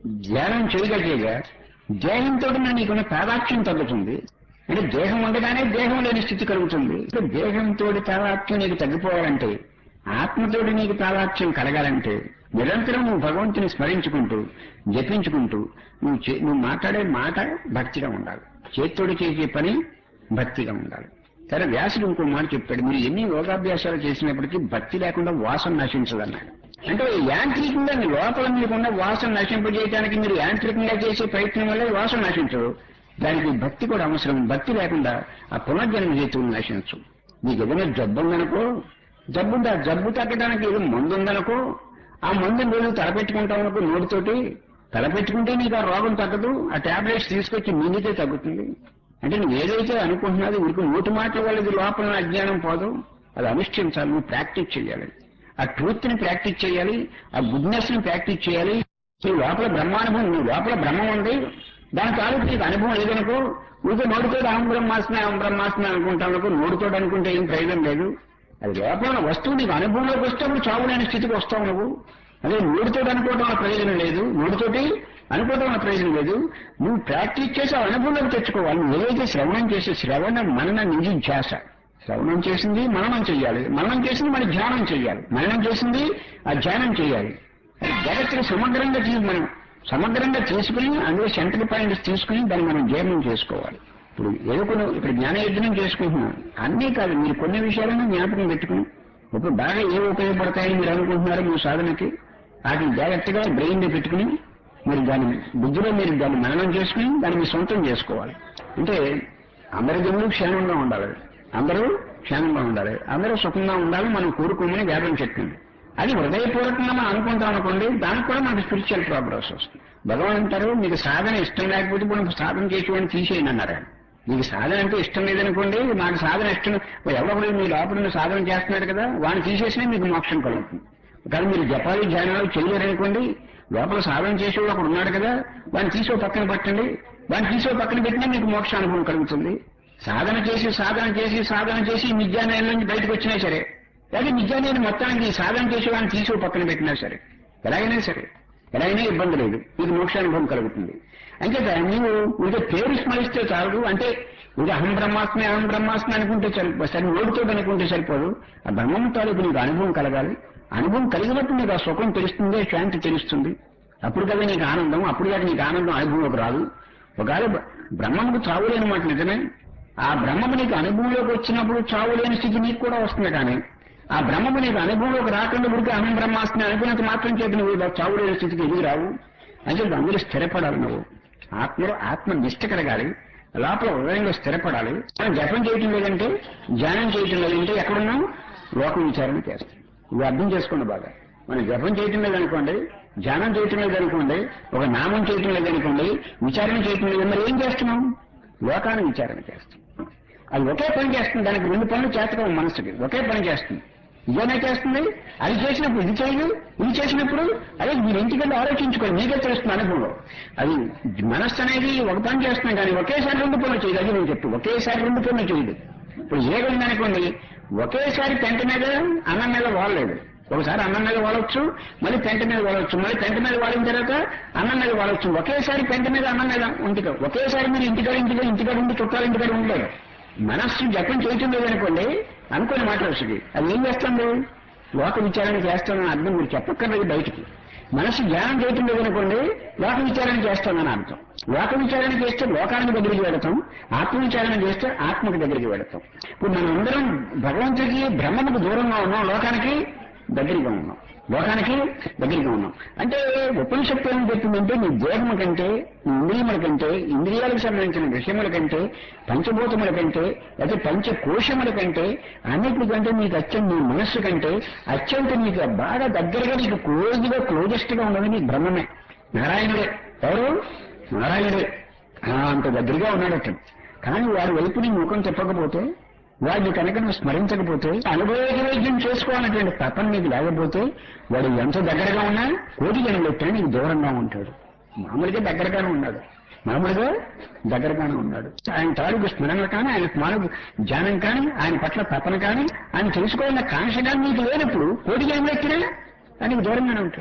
ధ్యానం చేయగా చేయగా దేహంతో నీకున్న తాదాత్యం తగ్గుతుంది అంటే దేహం ఉండగానే దేహం లేని స్థితి కలుగుతుంది ఇప్పుడు దేహంతో తాదాత్యం నీకు తగ్గిపోవాలంటే ఆత్మతోటి నీకు తాదాత్యం కలగాలంటే నిరంతరం నువ్వు భగవంతుని స్మరించుకుంటూ జపించుకుంటూ నువ్వు చే- నువ్వు మాట్లాడే మాట భక్తిగా ఉండాలి చేత్తోడు చేసే పని భక్తిగా ఉండాలి సరే వ్యాసుడు ఇంకో మాట చెప్పాడు మీరు ఎన్ని యోగాభ్యాసాలు చేసినప్పటికీ భక్తి లేకుండా వాసన నశించదన్నాడు అంటే యాంత్రికంగా మీ లోపల మీకున్న వాసన నశింపజేయడానికి మీరు యాంత్రికంగా చేసే ప్రయత్నం వల్ల వాసన నశించదు దానికి భక్తి కూడా అవసరం భక్తి లేకుండా ఆ పునర్జన్మ హేతువులు నశించు నీకు ఏదైనా జబ్బు ఉందనుకో జబ్బు ఉందా జబ్బు తగ్గడానికి ఏదో మందు ఉందనుకో ఆ మందుని రోజు తలపెట్టుకుంటావు అనుకో నోటితోటి తలపెట్టుకుంటే నీకు ఆ రోగం తగ్గదు ఆ టాబ్లెట్స్ తీసుకొచ్చి మింగితే తగ్గుతుంది అంటే నువ్వు ఏదైతే అనుకుంటున్నది ఉరికి నోటి మాటల వల్ల ఇది లోపల ఉన్న అజ్ఞానం పోదు అది అనుష్ఠించాలి నువ్వు ప్రాక్టీస్ చేయాలి ఆ ట్రూత్ ని ప్రాక్టీస్ చేయాలి ఆ గుడ్నెస్ ని ప్రాక్టీస్ చేయాలి నీ లోపల బ్రహ్మానుభవం నీ లోపల బ్రహ్మం ఉంది దాని తాలూకు నీకు అనుభవం లేదనుకో ఊరికే నోటితో అహం బ్రహ్మాస్మి అహం బ్రహ్మాస్మి అనుకుంటావు అనుకో నోటితో అనుకుంటే ఏం ప్రయోజనం లేదు అది లోపల ఉన్న వస్తువు నీకు అనుభవంలోకి వస్తే అప్పుడు చావులేని స్థితికి వస్తావు నువ్వు అదే నోటితో అనుకోవడం వల్ల ప్రయోజనం లేదు నోటితోటి అనుకోవడం వల్ల ప్రయోజనం లేదు నువ్వు ప్రాక్టీస్ చేసి ఆ అనుభవంలోకి తెచ్చుకోవాలి నువ్వు ఏదైతే శ్రవణం చేసి శ్రవణ మనన నిజ ధ్యాస శ్రవణం చేసింది మననం చెయ్యాలి మననం చేసింది మన ధ్యానం చెయ్యాలి మననం చేసింది ఆ ధ్యానం చేయాలి జగత్తుని సమగ్రంగా చూ మనం సమగ్రంగా తీసుకుని అందులో సెంటర్ పాయింట్స్ తీసుకుని దాన్ని మనం జీర్ణం చేసుకోవాలి ఇప్పుడు ఏదో కొన్ని ఇప్పుడు జ్ఞానయజ్ఞం చేసుకుంటున్నాం అన్నీ కాదు మీరు కొన్ని విషయాలను జ్ఞాపకం పెట్టుకుని ఇప్పుడు బాగా ఏ ఉపయోగపడతాయని మీరు అనుకుంటున్నారో మీ సాధనకి వాటిని జాగ్రత్తగా బ్రెయిన్ లో పెట్టుకుని మీరు దాని బుద్ధిలో మీరు దాన్ని మననం చేసుకుని దాన్ని మీ సొంతం చేసుకోవాలి అంటే అందరి జనులు క్షేమంగా ఉండాలి అందరూ క్షేమంగా ఉండాలి అందరూ సుఖంగా ఉండాలని మనం కోరుకోమని వేదం చెప్పింది అది హృదయపూర్వకంగా మనం అనుకుంటాం అనుకోండి దానికి కూడా మనకు స్పిరిచువల్ ప్రోగ్రెస్ వస్తుంది భగవాన్ అంటారు మీకు సాధన ఇష్టం లేకపోతే ఇప్పుడు నువ్వు సాధన చేసేవాడిని తీసేయని అన్నారు ఆయన. మీకు సాధన అంటే ఇష్టం లేదనుకోండి నాకు సాధన ఇష్టం ఎవరొకరు మీ లోపల ఉన్న సాధన చేస్తున్నాడు కదా వాడిని తీసేసినా మీకు మోక్షం కలుగుతుంది కానీ మీరు జపాలు ధ్యానాలు చేయలేరనుకోండి లోపల సాధన చేసేవాడు ఒకడు ఉన్నాడు కదా వాడిని తీసో పక్కన పెట్టండి వాడిని తీసో పక్కన పెట్టినా మీకు మోక్ష అనుభవం కలుగుతుంది సాధన చేసి సాధన చేసి సాధన చేసి నిత్యాన్యాయం నుంచి బయటకు వచ్చినా సరే లేదా నిత్యాన్యాయం మొత్తానికి సాధన చేసి వాడిని తీసో పక్కన పెట్టినా సరే ఎలాగైనా సరే ఎలాగైనా ఇబ్బంది లేదు మీకు మోక్షానుభవం కలుగుతుంది అంచేత నీవు ఇంకా పేరు స్మరిస్తే చాలు అంటే ఇది అహం బ్రహ్మాస్మి అహం బ్రహ్మాస్మి అనుకుంటే సరిపో సరే నోటితో అనుకుంటే సరిపోదు ఆ బ్రహ్మం తాలూకు నీకు అనుభవం కలగాలి అనుభవం కలిగినప్పుడు నీకు ఆ సుఖం తెలుస్తుంది శాంతి తెలుస్తుంది అప్పుడు కదా నీకు ఆనందం అప్పుడు కదా నీకు ఆనందం అనుభవంలోకి రాదు ఒకవేళ బ్ర- బ్రహ్మముకు చావు లేని మాట నిజమే ఆ బ్రహ్మము నీకు అనుభవంలోకి వచ్చినప్పుడు చావు లేని స్థితి నీకు కూడా వస్తుంది కానీ ఆ బ్రహ్మము నీకు అనుభవంలోకి రాకుండా ఉడికి అహం బ్రహ్మాస్మి అనుకున్నంత మాత్రం చేతి నువ్వు ఇలా చావు లేని స్థితికి ఎదిగి రావు అంటే అందులో స్థిరపడాలి నువ్వు ఆత్మలో ఆత్మ నిష్ట కలగాలి లోపల హృదయంలో స్థిరపడాలి మనం జపం చేయటం లేదంటే ధ్యానం చేయటం లేదంటే ఎక్కడున్నాం లోకం విచారణ చేస్తాం ఇది అర్థం చేసుకోండి బాగా మనం జపం చేయటం లేదనుకోండి ధ్యానం చేయటం లేదనుకోండి ఒక నామం చేయటం లేదనుకోండి విచారణ చేయటం లేదు మరి ఏం చేస్తున్నాం లోకాన్ని విచారణ చేస్తాం అది ఒకే పని చేస్తుంది దానికి రెండు పనులు చేతకం మనసుకి ఒకే పని చేస్తుంది ఇదేనా చేస్తుంది అది చేసినప్పుడు ఇది చేయదు ఇది చేసినప్పుడు అదే మీరు ఇంటికెళ్ళి ఆలోచించుకోండి మీకే తెలుస్తుంది అనుభవంలో అది మనస్సు అనేది ఒక పని చేస్తుంది కానీ ఒకేసారి రెండు పనులు చేయదు అది నేను చెప్పు ఒకేసారి రెండు పనులు చేయదు ఇప్పుడు ఏగైంది అనుకోండి ఒకేసారి పెంట మీద అన్నం మీద వాడలేదు ఒకసారి అన్నం మీద వాడవచ్చు మళ్ళీ పెంట మీద వాడవచ్చు మళ్ళీ పెంట మీద వాడిన తర్వాత అన్నం మీద వాడవచ్చు ఒకేసారి పెంట మీద అన్నం మీద ఇంటికి ఒకేసారి మీరు ఇంటికాడ ఇంటికాడ ఇంటికాడ ఉండి చుట్టాలు ఇంటికాడ ఉండలేరు మనస్సు జపం చేయటం లేదనుకోండి అనుకోని మాట వస్తుంది అది ఏం చేస్తుంది లోక విచారణ చేస్తానని అర్థం మీరు చెప్పక్కర్లేదు బయటికి మనస్సు ధ్యానం చేయటం లేదనుకోండి లోక విచారణ చేస్తానని అర్థం లోక విచారణ చేస్తే లోకానికి దగ్గరికి వెళతాం ఆత్మ విచారణ చేస్తే ఆత్మకి దగ్గరికి వెళతాం ఇప్పుడు మనం అందరం భగవంతుడికి బ్రహ్మకు దూరంగా ఉన్నాం లోకానికి దగ్గరగా ఉన్నాం లోకానికి దగ్గరగా ఉన్నాం అంటే ఉపనిషత్తు ఏం చెప్తుందంటే నీ దేహం కంటే నీ ఇంద్రియముల కంటే ఇంద్రియాలకు సంబంధించిన విషయముల కంటే పంచభూతముల కంటే లేకపోతే పంచకోశముల కంటే అన్నిటికంటే నీకు అత్యంత నీ మనస్సు కంటే అత్యంత నీకు బాగా దగ్గరగా నీకు క్లోజ్గా క్లోజెస్ట్ గా ఉన్నది నీ బ్రహ్మమే నారాయణుడే ఎవరు నారాయణుడే ఆ, అంత దగ్గరగా ఉన్నాడు అతను కానీ వాడి వైపు నీ ముఖం చెప్పకపోతే వాడిని కనుక నువ్వు స్మరించకపోతే అనుభవ వైద్యం చేసుకోవాలనేటువంటి తపన నీకు లేకపోతే వాడు ఎంత దగ్గరగా ఉన్నా కోటి జనం ఎత్తినా నీకు దూరంగా ఉంటాడు మామూలుగా దగ్గరగానే ఉన్నాడు మామూలుగా దగ్గరగానే ఉన్నాడు ఆయన తాలూకు స్మరణ కానీ ఆయన స్మరణ ధ్యానం కానీ ఆయన పట్ల తపన కానీ ఆయన తెలుసుకోవాలన్న కాంక్ష కానీ నీకు లేనప్పుడు కోటి జనం ఎత్తినా ఆయనకు దూరంగానే ఉంటాడు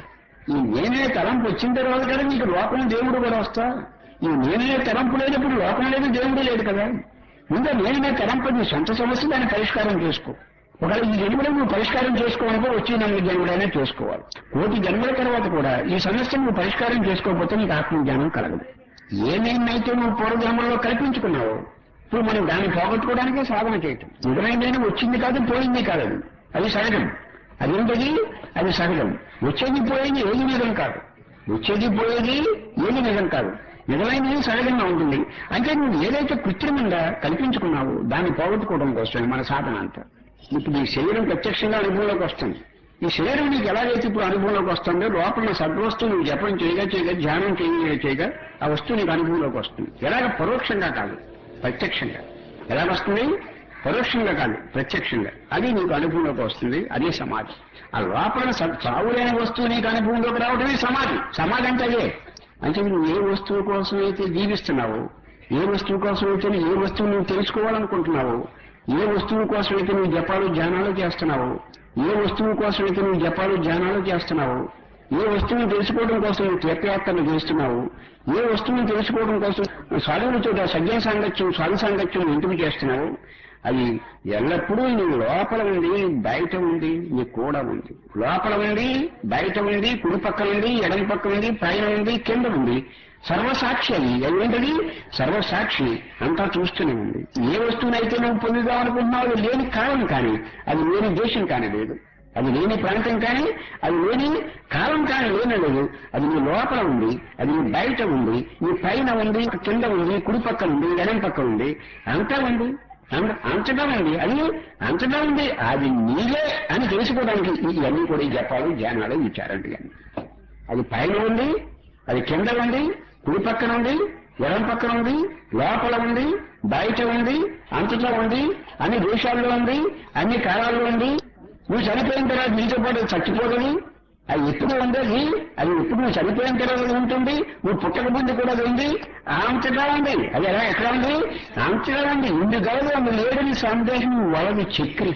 ఈ నేనే తలంపు వచ్చిన తర్వాత కదా నీకు లోకం దేవుడు కూడా వస్తా ఈ నేనే తలంపు లేనప్పుడు లోకం లేదు దేవుడు లేదు కదా ముందు నేనే తలంపు నీ సొంత సమస్య దాన్ని పరిష్కారం చేసుకో ఒకవేళ ఈ జన్మలో నువ్వు పరిష్కారం చేసుకోవాలనుకో వచ్చి నన్ను జన్మడైనా చేసుకోవాలి కోటి జన్మల తర్వాత కూడా ఈ సమస్య నువ్వు పరిష్కారం చేసుకోకపోతే నీకు ఆత్మజ్ఞానం కలగదు ఏమేమైతే నువ్వు పూర్వజన్మలో కల్పించుకున్నావో ఇప్పుడు మనం దాన్ని పోగొట్టుకోవడానికే సాధన చేయటం నిజమైందని వచ్చింది కాదు పోయింది కాదు అది. అది సహజం అదేంటది అది సహజం వచ్చేది పోయేది ఏది నిజం కాదు వచ్చేది పోయేది ఏది నిజం కాదు నిజమైనది సహజంగా ఉంటుంది అంటే నువ్వు ఏదైతే కృత్రిమంగా కల్పించుకున్నావో దాన్ని పోగొట్టుకోవడం కోసమే మన సాధన అంతా ఇప్పుడు ఈ శరీరం ప్రత్యక్షంగా అనుభవంలోకి వస్తుంది ఈ శరీరం నీకు ఎలాగైతే ఇప్పుడు అనుభవంలోకి వస్తుందో లోపల ఉన్న సద్వస్తువు నువ్వు జపం చేయగా చేయగా ధ్యానం చేయగా చేయగా ఆ వస్తువు నీకు అనుభవంలోకి వస్తుంది ఎలాగ పరోక్షంగా కాదు ప్రత్యక్షంగా ఎలా వస్తుంది పరోక్షంగా కాదు ప్రత్యక్షంగా అది నీకు అనుభవంలోకి వస్తుంది అదే సమాధి ఆ లోపల స- చావులేని వస్తువు నీకు అనుభవంలోకి రావడమే సమాధి సమాధి అంటే అదే అంటే నువ్వు ఏ వస్తువు కోసం అయితే జీవిస్తున్నావో ఏ వస్తువు కోసం అయితే నువ్వు ఏ వస్తువు నువ్వు తెలుసుకోవాలనుకుంటున్నావో ఏ వస్తువు కోసం అయితే నువ్వు జపాలు ధ్యానాలు చేస్తున్నావో ఏ వస్తువు కోసం అయితే నువ్వు జపాలు ధ్యానాలు చేస్తున్నావో ఏ వస్తువుని తెలుసుకోవడం కోసం నువ్వు తీర్థయాత్రలు చేస్తున్నావు ఏ వస్తువుని తెలుసుకోవడం కోసం సాధువులతో సజ్జన సాంగత్యం సాధు సాంగత్యం ఎందుకు చేస్తున్నావు అది ఎల్లప్పుడూ నీ లోపల ఉంది బయట ఉంది నీ కూడా ఉంది లోపల ఉంది బయట ఉంది కుడి పక్కన ఉంది ఎడమ పక్కన ఉంది పైన ఉంది కింద ఉంది సర్వసాక్షి అది ఏంటది సర్వసాక్షి అంతా చూస్తూనే ఉంది ఏ వస్తువునైతే నువ్వు పొందుదాం అనుకుంటున్నావు అది లేని కాలం కానీ అది లేని దేశం కానీ లేదు అది లేని ప్రాంతం కానీ అది లేని కాలం కానీ లేనే లేదు అది నీ లోపల ఉంది అది నీ బయట ఉంది నీ పైన ఉంది కింద ఉంది కుడి పక్కన ఉంది ఎడం పక్కన ఉంది అంతా ఉంది అంత- అంతటా ఉంది అది అంతటా ఉంది అది నీలే అని తెలుసుకోవడానికి ఇవన్నీ కూడా ఈ జపాలు ధ్యానాలు విచారండి అని అది పైన ఉంది అది కింద ఉంది కుడి పక్కన ఉంది ఎడం పక్కన ఉంది లోపల ఉంది బయట ఉంది అంతటా ఉంది అన్ని దేశాల్లో ఉంది అన్ని కాలాల్లో ఉంది నువ్వు చనిపోయిన తర్వాత నీతో పాటు చచ్చిపోతుంది అది ఎప్పుడు ఉంది అది అది ఎప్పుడు నువ్వు చనిపోయిన తర్వాత ఉంటుంది నువ్వు పుట్టక ముందు కూడా అది ఉంది అంతటా ఉంది అది ఎలా ఎక్కడ ఉంది అంతటా ఉంది ఇందు గలదు అందు లేడని సందేశం వలది చక్రి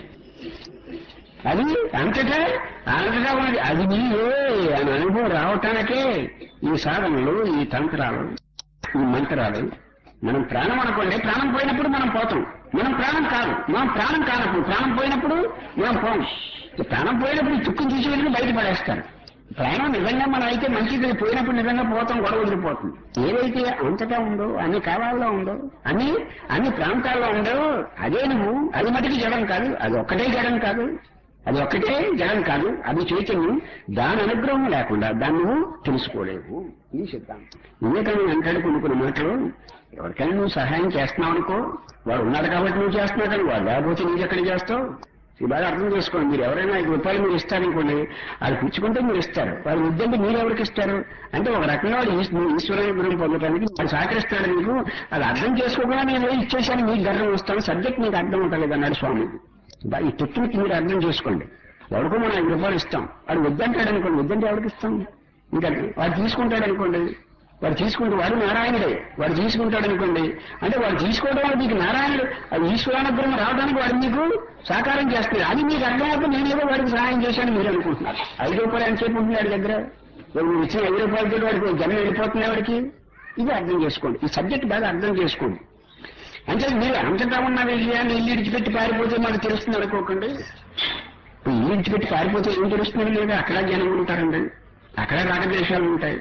అది అంతటా అంతటా ఉన్నది అది నీవే అని అనుభవం రావటానికే ఈ సాధనలు ఈ తంత్రాలు ఈ మంత్రాలు మనం ప్రాణం అనుకోండి ప్రాణం పోయినప్పుడు మనం పోతాం మనం ప్రాణం కాదు మనం ప్రాణం కానప్పుడు ప్రాణం పోయినప్పుడు మనం పోం ఈ ప్రాణం పోయినప్పుడు తుక్కుని తీసి వెళ్ళి బయట పడేస్తారు ప్రాణం నిజంగా మనం అయితే మంచిది పోయినప్పుడు నిజంగా పోతాం గొడవ వదిలిపోతుంది ఏదైతే అంతటా ఉందో అన్ని కాలాల్లో ఉందో అన్ని అన్ని ప్రాంతాల్లో ఉందో అదే నువ్వు అది మటుకు జడం కాదు అది ఒక్కటే జడం కాదు అది ఒక్కటే జడం కాదు అది చైతన్యం దాని అనుగ్రహం లేకుండా దాన్ని నువ్వు తెలుసుకోలేవు ఈ సిద్ధాంతం వివేకానంద అంటాడు కొన్ని కొన్ని మాటలు ఎవరికైనా నువ్వు సహాయం చేస్తున్నావు అనుకో వాడు ఉన్నాడు కాబట్టి నువ్వు చేస్తున్నావు కానీ వాడు లేకపోతే నువ్వు ఎక్కడ చేస్తావు ఇది బాగా అర్థం చేసుకోండి మీరు ఎవరైనా ఐదు రూపాయలు మీరు ఇస్తారనుకోండి అది పుచ్చుకుంటే మీరు ఇస్తారు వాడు వద్దంటే మీరు ఎవరికి ఇస్తారు అంటే ఒక రకంగా వాడు ఈశ్వ- ఈశ్వరానుగ్రహం పొందడానికి వాడు సహకరిస్తాడు మీకు అది అర్థం చేసుకోకుండా నేను ఏదో ఇచ్చేసాను మీకు గర్వం వస్తాను సబ్జెక్ట్ మీకు అర్థం ఉంటుంది అన్నాడు స్వామి బా- ఈ టెక్నిక్ మీరు అర్థం చేసుకోండి ఎవరికో మనం ఐదు రూపాయలు ఇస్తాం వాడు వద్దంటాడు అనుకోండి వద్దంటే ఎవరికి ఇస్తాం ఇంకా వాడు తీసుకుంటాడు అనుకోండి వాడు తీసుకుంటే వాడు నారాయణుడే వాడు తీసుకుంటాడు అనుకోండి అంటే వాడు తీసుకోవడం వల్ల మీకు నారాయణుడు అది ఈశ్వరానుగ్రహం రావడానికి వాడు మీకు సహకారం చేస్తాడు అది మీకు అర్థమవుతుంది నేనేదో వాడికి సహాయం చేశాను మీరు అనుకుంటున్నారు ఐదు రూపాయలు ఎంతసేపు ఉంటుంది వాడి దగ్గర వాడు నువ్వు ఇచ్చిన ఐదు రూపాయలతో వాడికి జన్మ వెళ్ళిపోతుంది వాడికి ఇది అర్థం చేసుకోండి ఈ సబ్జెక్ట్ బాగా అర్థం చేసుకోండి అంటే మీరు అంతటా ఉన్న విషయాన్ని ఇల్లు ఇడిచిపెట్టి పారిపోతే మనకు తెలుస్తుంది అనుకోకండి ఇప్పుడు ఇల్లు ఇడిచిపెట్టి పారిపోతే ఏం తెలుస్తుంది లేదు అక్కడ జనం ఉంటారండి అక్కడ రాగద్వేషాలు ఉంటాయి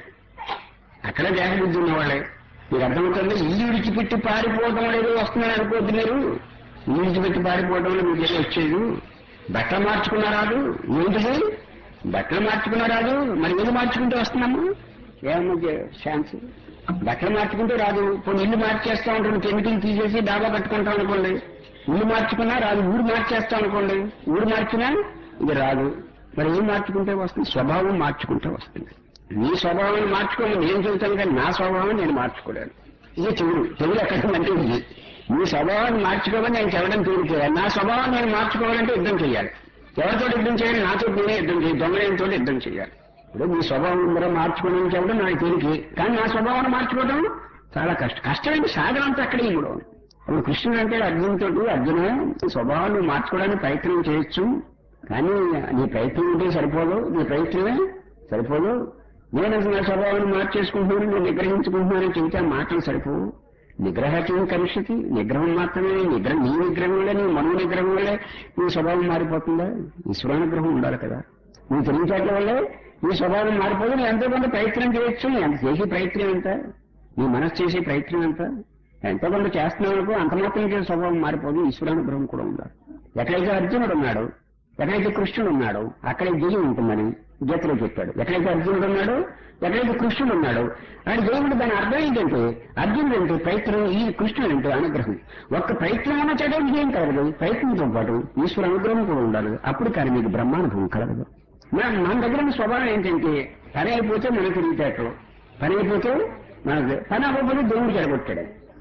అక్కడ దేహబుద్ధి ఉన్నవాళ్ళే మీరు అర్థమవుతుంది ఇల్లు విడిచిపెట్టి పారిపోవడం లేదో వస్తుందని అనుకోవద్దు మీరు ఇల్లు విడిచిపెట్టి పారిపోవడం వల్ల మీకు ఏదో వచ్చేది బట్టలు మార్చుకున్నా రాదు ఏంటిది బట్టలు మార్చుకున్నా రాదు మరి ఏది మార్చుకుంటే వస్తున్నాము ఏమన్నా ఛాన్స్ బట్టలు మార్చుకుంటే రాదు కొన్ని ఇల్లు మార్చేస్తా ఉంటాను కెమికల్ తీసేసి డాబా కట్టుకుంటాం అనుకోండి ఇల్లు మార్చుకున్నా రాదు ఊరు మార్చేస్తాం అనుకోండి ఊరు మార్చినా ఇది రాదు మరి ఏం మార్చుకుంటే వస్తుంది స్వభావం మార్చుకుంటే వస్తుంది నీ స్వభావాన్ని మార్చుకోమని నేను చెబుతాను కానీ నా స్వభావం నేను మార్చుకోలేను ఇది చెవుడు చెవుడు ఎక్కడ అంటే ఇది నీ స్వభావాన్ని మార్చుకోమని నేను చెప్పడం తీరుకోవాలి నా స్వభావాన్ని నేను మార్చుకోవాలంటే యుద్ధం చేయాలి ఎవరితో యుద్ధం చేయాలి నాతో నేనే యుద్ధం చేయాలి దొంగలతో యుద్ధం చేయాలి ఇప్పుడు మీ స్వభావం మరో మార్చుకోవడం చెప్పడం నాకు తేలికి కానీ నా స్వభావాన్ని మార్చుకోవడం చాలా కష్టం కష్టమైన సాధన అంతా అక్కడే ఇప్పుడు అప్పుడు కృష్ణుడు అంటే అర్జునుతో అర్జున నీ స్వభావాన్ని మార్చుకోవడానికి ప్రయత్నం చేయొచ్చు కానీ నీ ప్రయత్నం ఉంటే సరిపోదు నీ ప్రయత్నమే సరిపోదు నేను అసలు నా స్వభావాన్ని మార్చేసుకుంటున్నాను నేను నిగ్రహించుకుంటున్నానని చెబితే ఆ మాటలు సరిపోవు నిగ్రహం కలుషితి నిగ్రహం మాత్రమే నిగ్రహం నీ నిగ్రహం వల్లే నీ మనో నిగ్రహం వల్లే నీ స్వభావం మారిపోతుందా ఈశ్వరానుగ్రహం ఉండాలి కదా నువ్వు తెలివితేటల వల్లే నీ స్వభావం మారిపోదు నువ్వు ఎంతో కొంత ప్రయత్నం చేయొచ్చు ఎంత చేసే ప్రయత్నం ఎంత నీ మనసు చేసే ప్రయత్నం ఎంత ఎంతో కొంత చేస్తున్నావు అనుకో అంత మాత్రం చేసే స్వభావం మారిపోదు ఈశ్వరానుగ్రహం కూడా ఉండాలి ఎక్కడైతే అర్జునుడు ఉన్నాడు ఎక్కడైతే కృష్ణుడు ఉన్నాడు అక్కడే జయం ఉంటుందని గీతలో చెప్పాడు ఎక్కడైతే అర్జునుడు ఉన్నాడు ఎక్కడైతే కృష్ణుడు ఉన్నాడు ఆయన దేవుడు దాని అర్థం ఏంటంటే అర్జునుడు అంటే ప్రయత్నం ఈ కృష్ణుడు అంటే అనుగ్రహం ఒక్క ప్రయత్నం ఉన్న చోట విజయం కలగదు ప్రయత్నంతో పాటు ఈశ్వర అనుగ్రహం కూడా ఉండాలి అప్పుడు కానీ మీకు బ్రహ్మానుభవం కలగదు మన మన దగ్గర ఉన్న స్వభావం ఏంటంటే పని అయిపోతే మనకు తెలివితేటలు పని అయిపోతే మనకు పని అవ్వకపోతే దేవుడు జరగొట్టాడు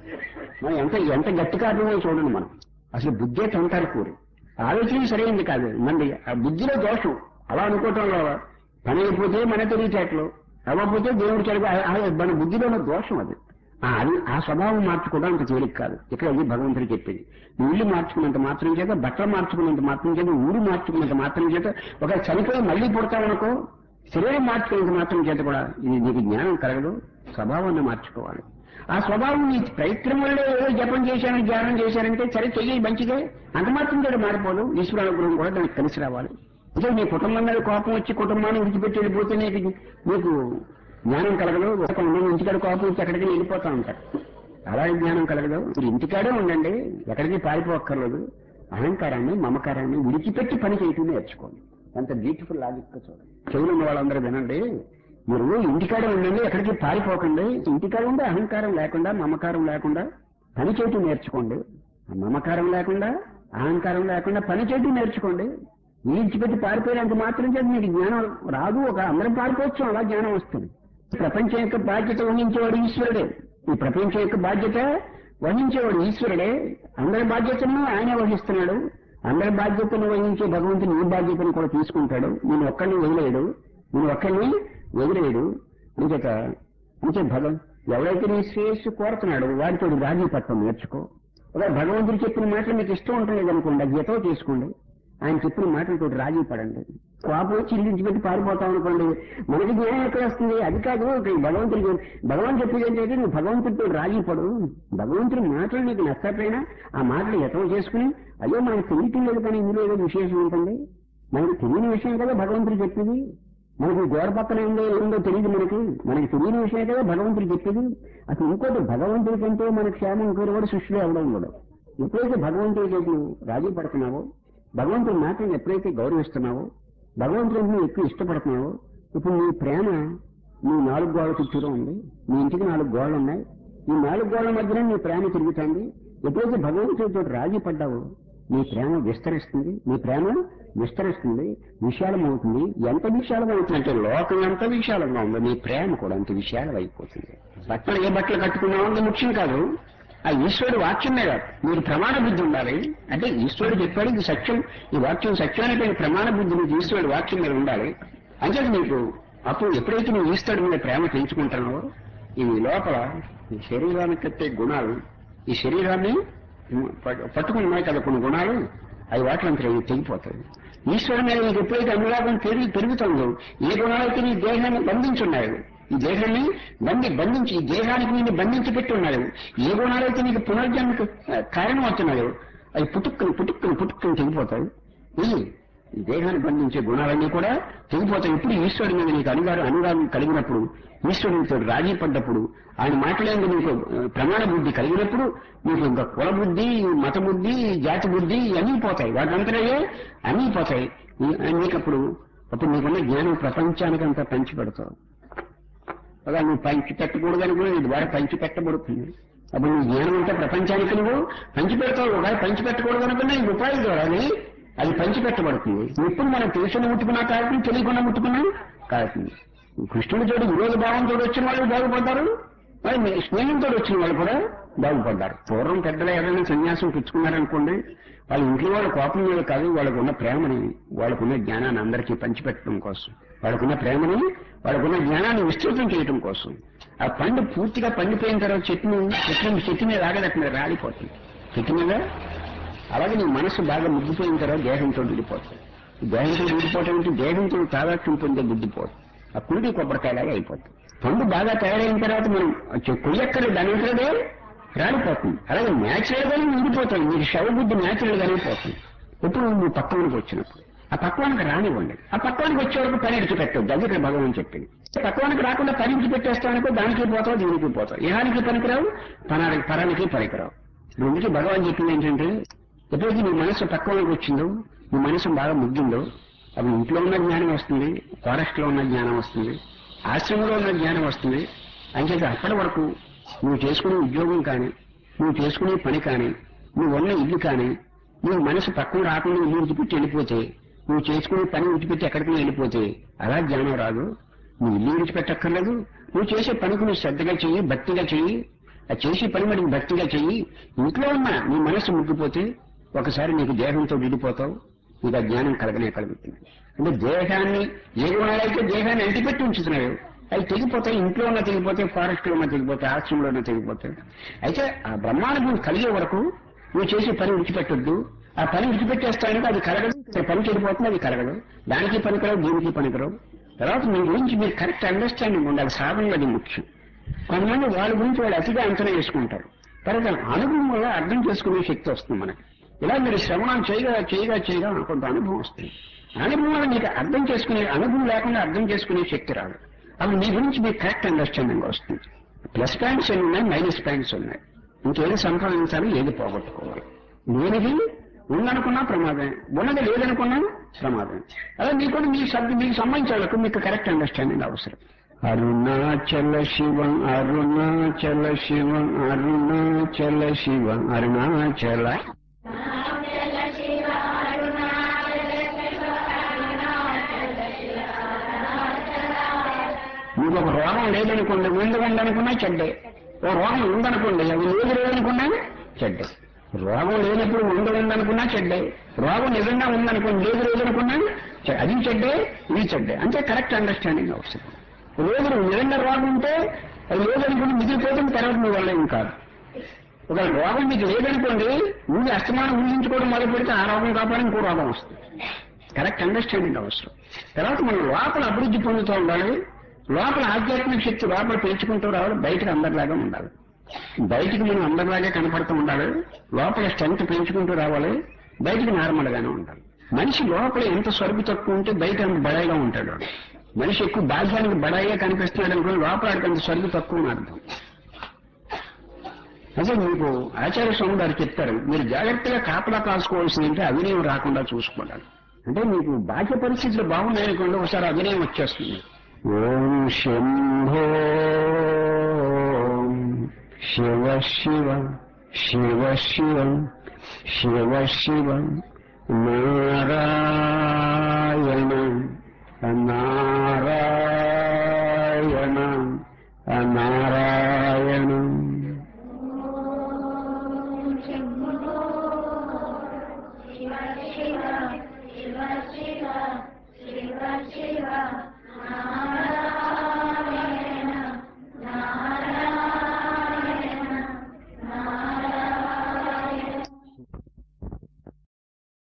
మనం ఎంత ఎంత గట్టి కారణమో చూడండి మనం అసలు బుద్ధే తంటాలు కూరి ఆలోచన సరైంది కాదు మంది ఆ బుద్ధిలో దోషం అలా అనుకోవటంలో పని అయిపోతే మన తెలివితేటలు అవ్వకపోతే దేవుడి చెడుగు మన బుద్ధిలో ఉన్న దోషం అది ఆ, అది ఆ స్వభావం మార్చుకోవడం అంత తేలిక కాదు ఇక్కడ అది భగవంతుడు చెప్పింది నువ్వు ఇల్లు మార్చుకున్నంత మాత్రం చేత బట్టలు మార్చుకున్నంత మాత్రం చేత ఊరు మార్చుకున్నంత మాత్రం చేత ఒక చనిపోయి మళ్ళీ పుడతావనుకో శరీరం మార్చుకున్నంత మాత్రం చేత కూడా ఇది నీకు జ్ఞానం కలగదు స్వభావాన్ని మార్చుకోవాలి ఆ స్వభావం నీ ప్రయత్నం వల్ల ఏదో జపం చేశాను ధ్యానం చేశానంటే సరే చెయ్యి మంచిదే అంత మాత్రం కూడా మారిపోదు ఈశ్వరానుగ్రహం కూడా దానికి కలిసి రావాలి ఇదే నీ కుటుంబం మీద కోపం వచ్చి కుటుంబాన్ని విడిచిపెట్టి వెళ్ళిపోతే నీకు నీకు జ్ఞానం కలగదు ఒక ఉన్న ఇంటికాడ కోపం వచ్చి ఎక్కడికి వెళ్ళిపోతా ఉంటారు అలాగే జ్ఞానం కలగదు మీరు ఇంటికాడే ఉండండి ఎక్కడికి పారిపోక్కర్లేదు అహంకారాన్ని మమకారాన్ని విడిచిపెట్టి పని చేయటం నేర్చుకోండి ఎంత బ్యూటిఫుల్ లాజిక్ చూడండి చెవులు ఉన్న వాళ్ళందరూ వినండి మీరు ఇంటికాడే ఉండండి ఎక్కడికి పారిపోకండి ఇంటికాడ ఉండే అహంకారం లేకుండా మమకారం లేకుండా పని చేయటం నేర్చుకోండి ఆ మమకారం లేకుండా అహంకారం లేకుండా పని చేయటం నేర్చుకోండి విడిచిపెట్టి పారిపోయినంత మాత్రం చేత మీకు జ్ఞానం రాదు ఒక అందరం పారిపోవచ్చు అలా జ్ఞానం వస్తుంది ప్రపంచం యొక్క బాధ్యత వహించేవాడు ఈశ్వరుడే ఈ ప్రపంచం యొక్క బాధ్యత వహించేవాడు ఈశ్వరుడే అందరి బాధ్యతలను ఆయనే వహిస్తున్నాడు అందరి బాధ్యతను వహించే భగవంతుని ఈ బాధ్యతను కూడా తీసుకుంటాడు నేను ఒక్కడిని వదిలేయడు నేను ఒక్కడిని వదిలేయడు అంచేత అంతే భగవ ఎవరైతే నీ శ్రేయస్సు కోరుతున్నాడో వాడితో రాజీ పట్టం నేర్చుకో ఒకవేళ భగవంతుడు చెప్పిన మాటలు మీకు ఇష్టం ఉంటుంది అనుకోండి అది జతో చేసుకోండి ఆయన చెప్పిన మాటలతో రాజీ పడండి కోపం వచ్చి ఇల్లు పెట్టి పారిపోతాం అనుకోండి మనకి జ్ఞానం ఎక్కడ వస్తుంది అది కాదు ఇక్కడ భగవంతుడికి భగవంతుడు చెప్పేది ఏంటంటే నువ్వు భగవంతుడితో రాజీ పడు భగవంతుడి మాటలు నీకు నచ్చకపోయినా ఆ మాటలు ఎతో చేసుకుని అయ్యో మనకు తెలియటం లేదు కానీ ఇందులో ఏదో విశేషం ఉంటుంది మనకి తెలియని విషయం కదా భగవంతుడు చెప్పింది మనకి గోడ పక్కన ఏందో ఏందో తెలియదు మనకి మనకి తెలియని విషయం కదా భగవంతుడు చెప్పేది అసలు ఇంకోటి భగవంతుడి కంటే మన క్షేమం కూడా సృష్టిలో అవడం కూడా ఎప్పుడైతే భగవంతుడి చేతి నువ్వు రాజీ పడుతున్నావో భగవంతుడి మాటను ఎప్పుడైతే గౌరవిస్తున్నావో భగవంతుడిని నువ్వు ఎక్కువ ఇష్టపడుతున్నావో ఇప్పుడు నీ ప్రేమ నీ నాలుగు గోడల చుట్టూరా ఉంది నీ ఇంటికి నాలుగు గోడలు ఉన్నాయి ఈ నాలుగు గోడల మధ్యన నీ ప్రేమ తిరుగుతుంది ఎప్పుడైతే భగవంతుడితో రాజీ పడ్డావో నీ ప్రేమ విస్తరిస్తుంది నీ ప్రేమ విస్తరిస్తుంది విశాలమవుతుంది ఎంత విశాలమవుతుందంటే లోకం ఎంత విశాలంగా ఉందో నీ ప్రేమ కూడా అంత విశాలం అయిపోతుంది బట్టలు ఏ బట్టలు కట్టుకున్నావు అన్నది ముఖ్యం కాదు ఆ ఈశ్వరుడు వాక్యం మీద మీరు ప్రమాణ బుద్ధి ఉండాలి అంటే ఈశ్వరుడు చెప్పాడు ఇది సత్యం ఈ వాక్యం సత్యానికి ప్రమాణ బుద్ధి మీకు ఈశ్వరుడు వాక్యం మీద ఉండాలి అంటే నీకు అప్పుడు ఎప్పుడైతే నువ్వు ఈశ్వరుడి మీద ప్రేమ పెంచుకుంటున్నావో ఈ లోపల ఈ శరీరానికి కట్టే గుణాలు ఈ శరీరాన్ని ప- పట్టుకుని ఉన్నాయి కదా కొన్ని గుణాలు అవి వాటిలంతా ఇవి తెగిపోతాయి ఈశ్వరుడు మీద నీకు ఎప్పుడైతే అనురాగం పెరిగి పెరుగుతుందో ఏ గుణాలైతే నీ దేహాన్ని బంధించున్నాయో ఈ దేహాన్ని బంధి బంధించి ఈ దేహానికి నేను బంధించి పెట్టి ఉన్నాడు ఏ గుణాలైతే నీకు పునర్జన్మకు ఆ, కారణం అవుతున్నాయో అవి పుట్టుక్కుని పుట్టుక్కుని పుట్టుక్కుని తెగిపోతాయి ఈ ఈ దేహాన్ని బంధించే గుణాలన్నీ కూడా తెగిపోతాయి ఇప్పుడు ఈశ్వరుడి మీద నీకు అనుగారు అనురాగం కలిగినప్పుడు ఈశ్వరుడితో రాజీ పడ్డప్పుడు ఆయన మాట్లాడేందుకు నీకు ఆ, ప్రమాణ బుద్ధి కలిగినప్పుడు నీకు ఇంకా కుల బుద్ధి మత బుద్ధి జాతి బుద్ధి అన్నీ పోతాయి వాటంతరయ్యే అన్నీ పోతాయి ఈ- నీకప్పుడు అప్పుడు నీకున్న జ్ఞానం ప్రపంచానికి అంతా పంచి పెడతావు అలా నువ్వు పంచి పెట్టకూడదని కూడా నీ ద్వారా పంచి పెట్టబడుతుంది అప్పుడు నీ జ్ఞానం అంతా ప్రపంచానికి నువ్వు పంచి పెడతావు ఒకవేళ పంచి పెట్టకూడదు అనుకున్నా ఈ ఉపాయం ద్వారా అది అది పంచి పెట్టబడుతుంది ఎప్పుడు మనం తెలుసుని ముట్టుకున్నా కాదు తెలియకుండా ముట్టుకున్నా కాదు కృష్ణుడి తోడు విరోధ భావంతో వచ్చిన వాళ్ళు బాగుపడ్డారు మరి మీ స్నేహంతో వచ్చిన వాళ్ళు కూడా బాగుపడ్డారు పూర్వం పెద్దలు ఎవరైనా సన్యాసం పుచ్చుకున్నారనుకోండి వాళ్ళ ఇంట్లో వాళ్ళ కోపం మీద కాదు వాళ్ళకు ఉన్న ప్రేమని వాళ్ళకున్న జ్ఞానాన్ని అందరికీ పంచిపెట్టడం కోసం వాళ్ళకున్న ప్రేమని వాళ్ళకున్న జ్ఞానాన్ని విస్తృతం చేయడం కోసం ఆ పండు పూర్తిగా పండిపోయిన తర్వాత చెట్టుని చెట్టు చెట్టు మీద ఆగదట్టు మీద రాలిపోతుంది చెట్టు మీద అలాగే నీ మనసు బాగా ముగ్గిపోయిన తర్వాత దేహంతో విడిపోతుంది దేహంతో విడిపోవటం అంటే దేహంతో తాదాత్యం పొందే బుద్ధిపోదు ఆ కుండి కొబ్బరికాయలాగా అయిపోతుంది పండు బాగా తయారైన తర్వాత మనం చె- కొయ్యక్కర్లేదు దాని అంతటే రాలిపోతుంది అలాగే న్యాచురల్ గానే ఉండిపోతుంది మీకు శవబుద్ధి న్యాచురల్ గానే పోతుంది ఇప్పుడు నువ్వు పక్కవానికి వచ్చినప్పుడు ఆ పక్వానికి రానివ్వండి ఆ పక్వానికి వచ్చే వరకు పని విడిచిపెట్టవద్దు అది ఇక్కడ భగవాన్ చెప్పింది పక్వానికి రాకుండా పని విడిచిపెట్టేస్తావనుకో దానికి పోతావు దీనికి పోతావు ఇహానికి పనికిరావు పనానికి పరానికి పనికిరావు రెండుకి భగవాన్ చెప్పింది ఏంటంటే ఎప్పుడైతే నీ మనసు పక్వానికి వచ్చిందో నీ మనసు బాగా ముగ్గిందో అప్పుడు ఇంట్లో ఉన్న జ్ఞానం వస్తుంది ఫారెస్ట్ లో ఉన్న జ్ఞానం వస్తుంది ఆశ్రమంలో ఉన్న జ్ఞానం వస్తుంది అంచేత అప్పటి వరకు నువ్వు చేసుకునే ఉద్యోగం కానీ నువ్వు చేసుకునే పని కానీ నువ్వు ఉన్న ఇల్లు కానీ నువ్వు మనసు పక్కన రాకుండా ఇల్లు విడిచిపెట్టి వెళ్ళిపోతే నువ్వు చేసుకునే పని విడిచిపెట్టి ఎక్కడికి వెళ్ళిపోతే అలా జ్ఞానం రాదు నువ్వు ఇల్లు విడిచిపెట్టక్కర్లేదు నువ్వు చేసే పనికి నువ్వు శ్రద్ధగా చెయ్యి భక్తిగా చెయ్యి ఆ చేసే పని మటుకు భక్తిగా చెయ్యి ఇంట్లో ఉన్న నీ మనసు ముగ్గిపోతే ఒకసారి నీకు దేహంతో విడిపోతావు నీకు ఆ జ్ఞానం కలగనే కలుగుతుంది అంటే దేహాన్ని ఏ గుణాలైతే దేహాన్ని అంటిపెట్టి ఉంచుతున్నావు అవి తెగిపోతాయి ఇంట్లో ఉన్న తెగిపోతాయి ఫారెస్ట్ లో ఉన్న తెగిపోతాయి ఆశ్రమంలో ఉన్న తెగిపోతాయి అయితే ఆ బ్రహ్మానుభవం కలిగే వరకు నువ్వు చేసే పని విడిచిపెట్టొద్దు ఆ పని విడిచిపెట్టేస్తానంటే అది కలగదు ఇక్కడ పని చెడిపోతుంది అది కలగదు దానికి పనికిరావు దీనికి పనికిరావు తర్వాత మీ గురించి మీరు కరెక్ట్ అండర్స్టాండింగ్ ఉండాలి సాధనలో అది ముఖ్యం కొంతమంది వాళ్ళ గురించి వాళ్ళు అతిగా అంచనా వేసుకుంటారు తర్వాత అనుభవం వల్ల అర్థం చేసుకునే శక్తి వస్తుంది మనకి ఇలా మీరు శ్రవణం చేయగా చేయగా చేయగా కొంత అనుభవం వస్తుంది అనుభవం వల్ల మీకు అర్థం చేసుకునే అనుభవం లేకుండా అర్థం చేసుకునే శక్తి రాదు అప్పుడు మీ గురించి మీకు కరెక్ట్ అండర్స్టాండింగ్ వస్తుంది ప్లస్ పాయింట్స్ ఎన్ని ఉన్నాయి మైనస్ పాయింట్స్ ఉన్నాయి ఇంకేది సంపాదించాలి ఏది పోగొట్టుకోవాలి లేనిది ఉందనుకున్నా ప్రమాదమే ఉన్నది లేదనుకున్నా ప్రమాదమే అలా మీకు మీ శబ్ద మీకు సంబంధించిన వాళ్ళకు మీకు కరెక్ట్ అండర్స్టాండింగ్ అవసరం అరుణాచల శివ అరుణాచల శివ అరుణాచల శివ అరుణాచల మీకు ఒక రోగం లేదనుకోండి ముందు ఉందనుకున్నా చెడ్డే ఓ రోగం ఉందనుకోండి అది లేదు లేదనుకున్నా చెడ్డే రోగం లేనప్పుడు ఉండ ఉందనుకున్నా చెడ్డే రోగం నిజంగా ఉందనుకోండి లేదు లేదనుకున్నా చె- అది చెడ్డే ఇది చెడ్డే అంటే కరెక్ట్ అండర్స్టాండింగ్ అవసరం లేదు నిజంగా రోగం ఉంటే అది లేదనుకుని మిగిలిపోతుంది తర్వాత మీ వల్ల ఏం కాదు ఒక రోగం మీకు లేదనుకోండి ముందు అస్తమానం ఊహించుకోవడం మొదలు పెడితే ఆ రోగం కాపాడి ఇంకో రోగం వస్తుంది కరెక్ట్ అండర్స్టాండింగ్ అవసరం తర్వాత మనం లోపల అభివృద్ధి పొందుతూ ఉండాలి లోపల ఆధ్యాత్మిక శక్తి లోపల పెంచుకుంటూ రావాలి బయటకు అందరిలాగా ఉండాలి బయటికి మనం అందరిలాగే కనపడుతూ ఉండాలి లోపల స్ట్రెంత్ పెంచుకుంటూ రావాలి బయటికి నార్మల్ గానే ఉండాలి మనిషి లోపల ఎంత సరుకు తక్కువ ఉంటే బయట అంత బడాయిగా ఉంటాడు వాడు. మనిషి ఎక్కువ బాధ్యానికి బడాయిగా కనిపిస్తున్నాడు అనుకుని లోపల ఆడికి అంత సరుకు తక్కువ అని అర్థం అదే మీకు ఆచార్య స్వామి గారు చెప్తారు మీరు జాగ్రత్తగా కాపలా కాసుకోవాల్సింది అంటే అవినయం రాకుండా చూసుకోవాలి అంటే మీకు బాహ్య పరిస్థితులు బాగున్నాయనుకోండి ఒకసారి అవినయం వచ్చేస్తుంది ఓం శంభో శివ శివ శివ శివ శివ శివ నారాయణ నారాయణ నారాయణ శివ శివ శివ శివ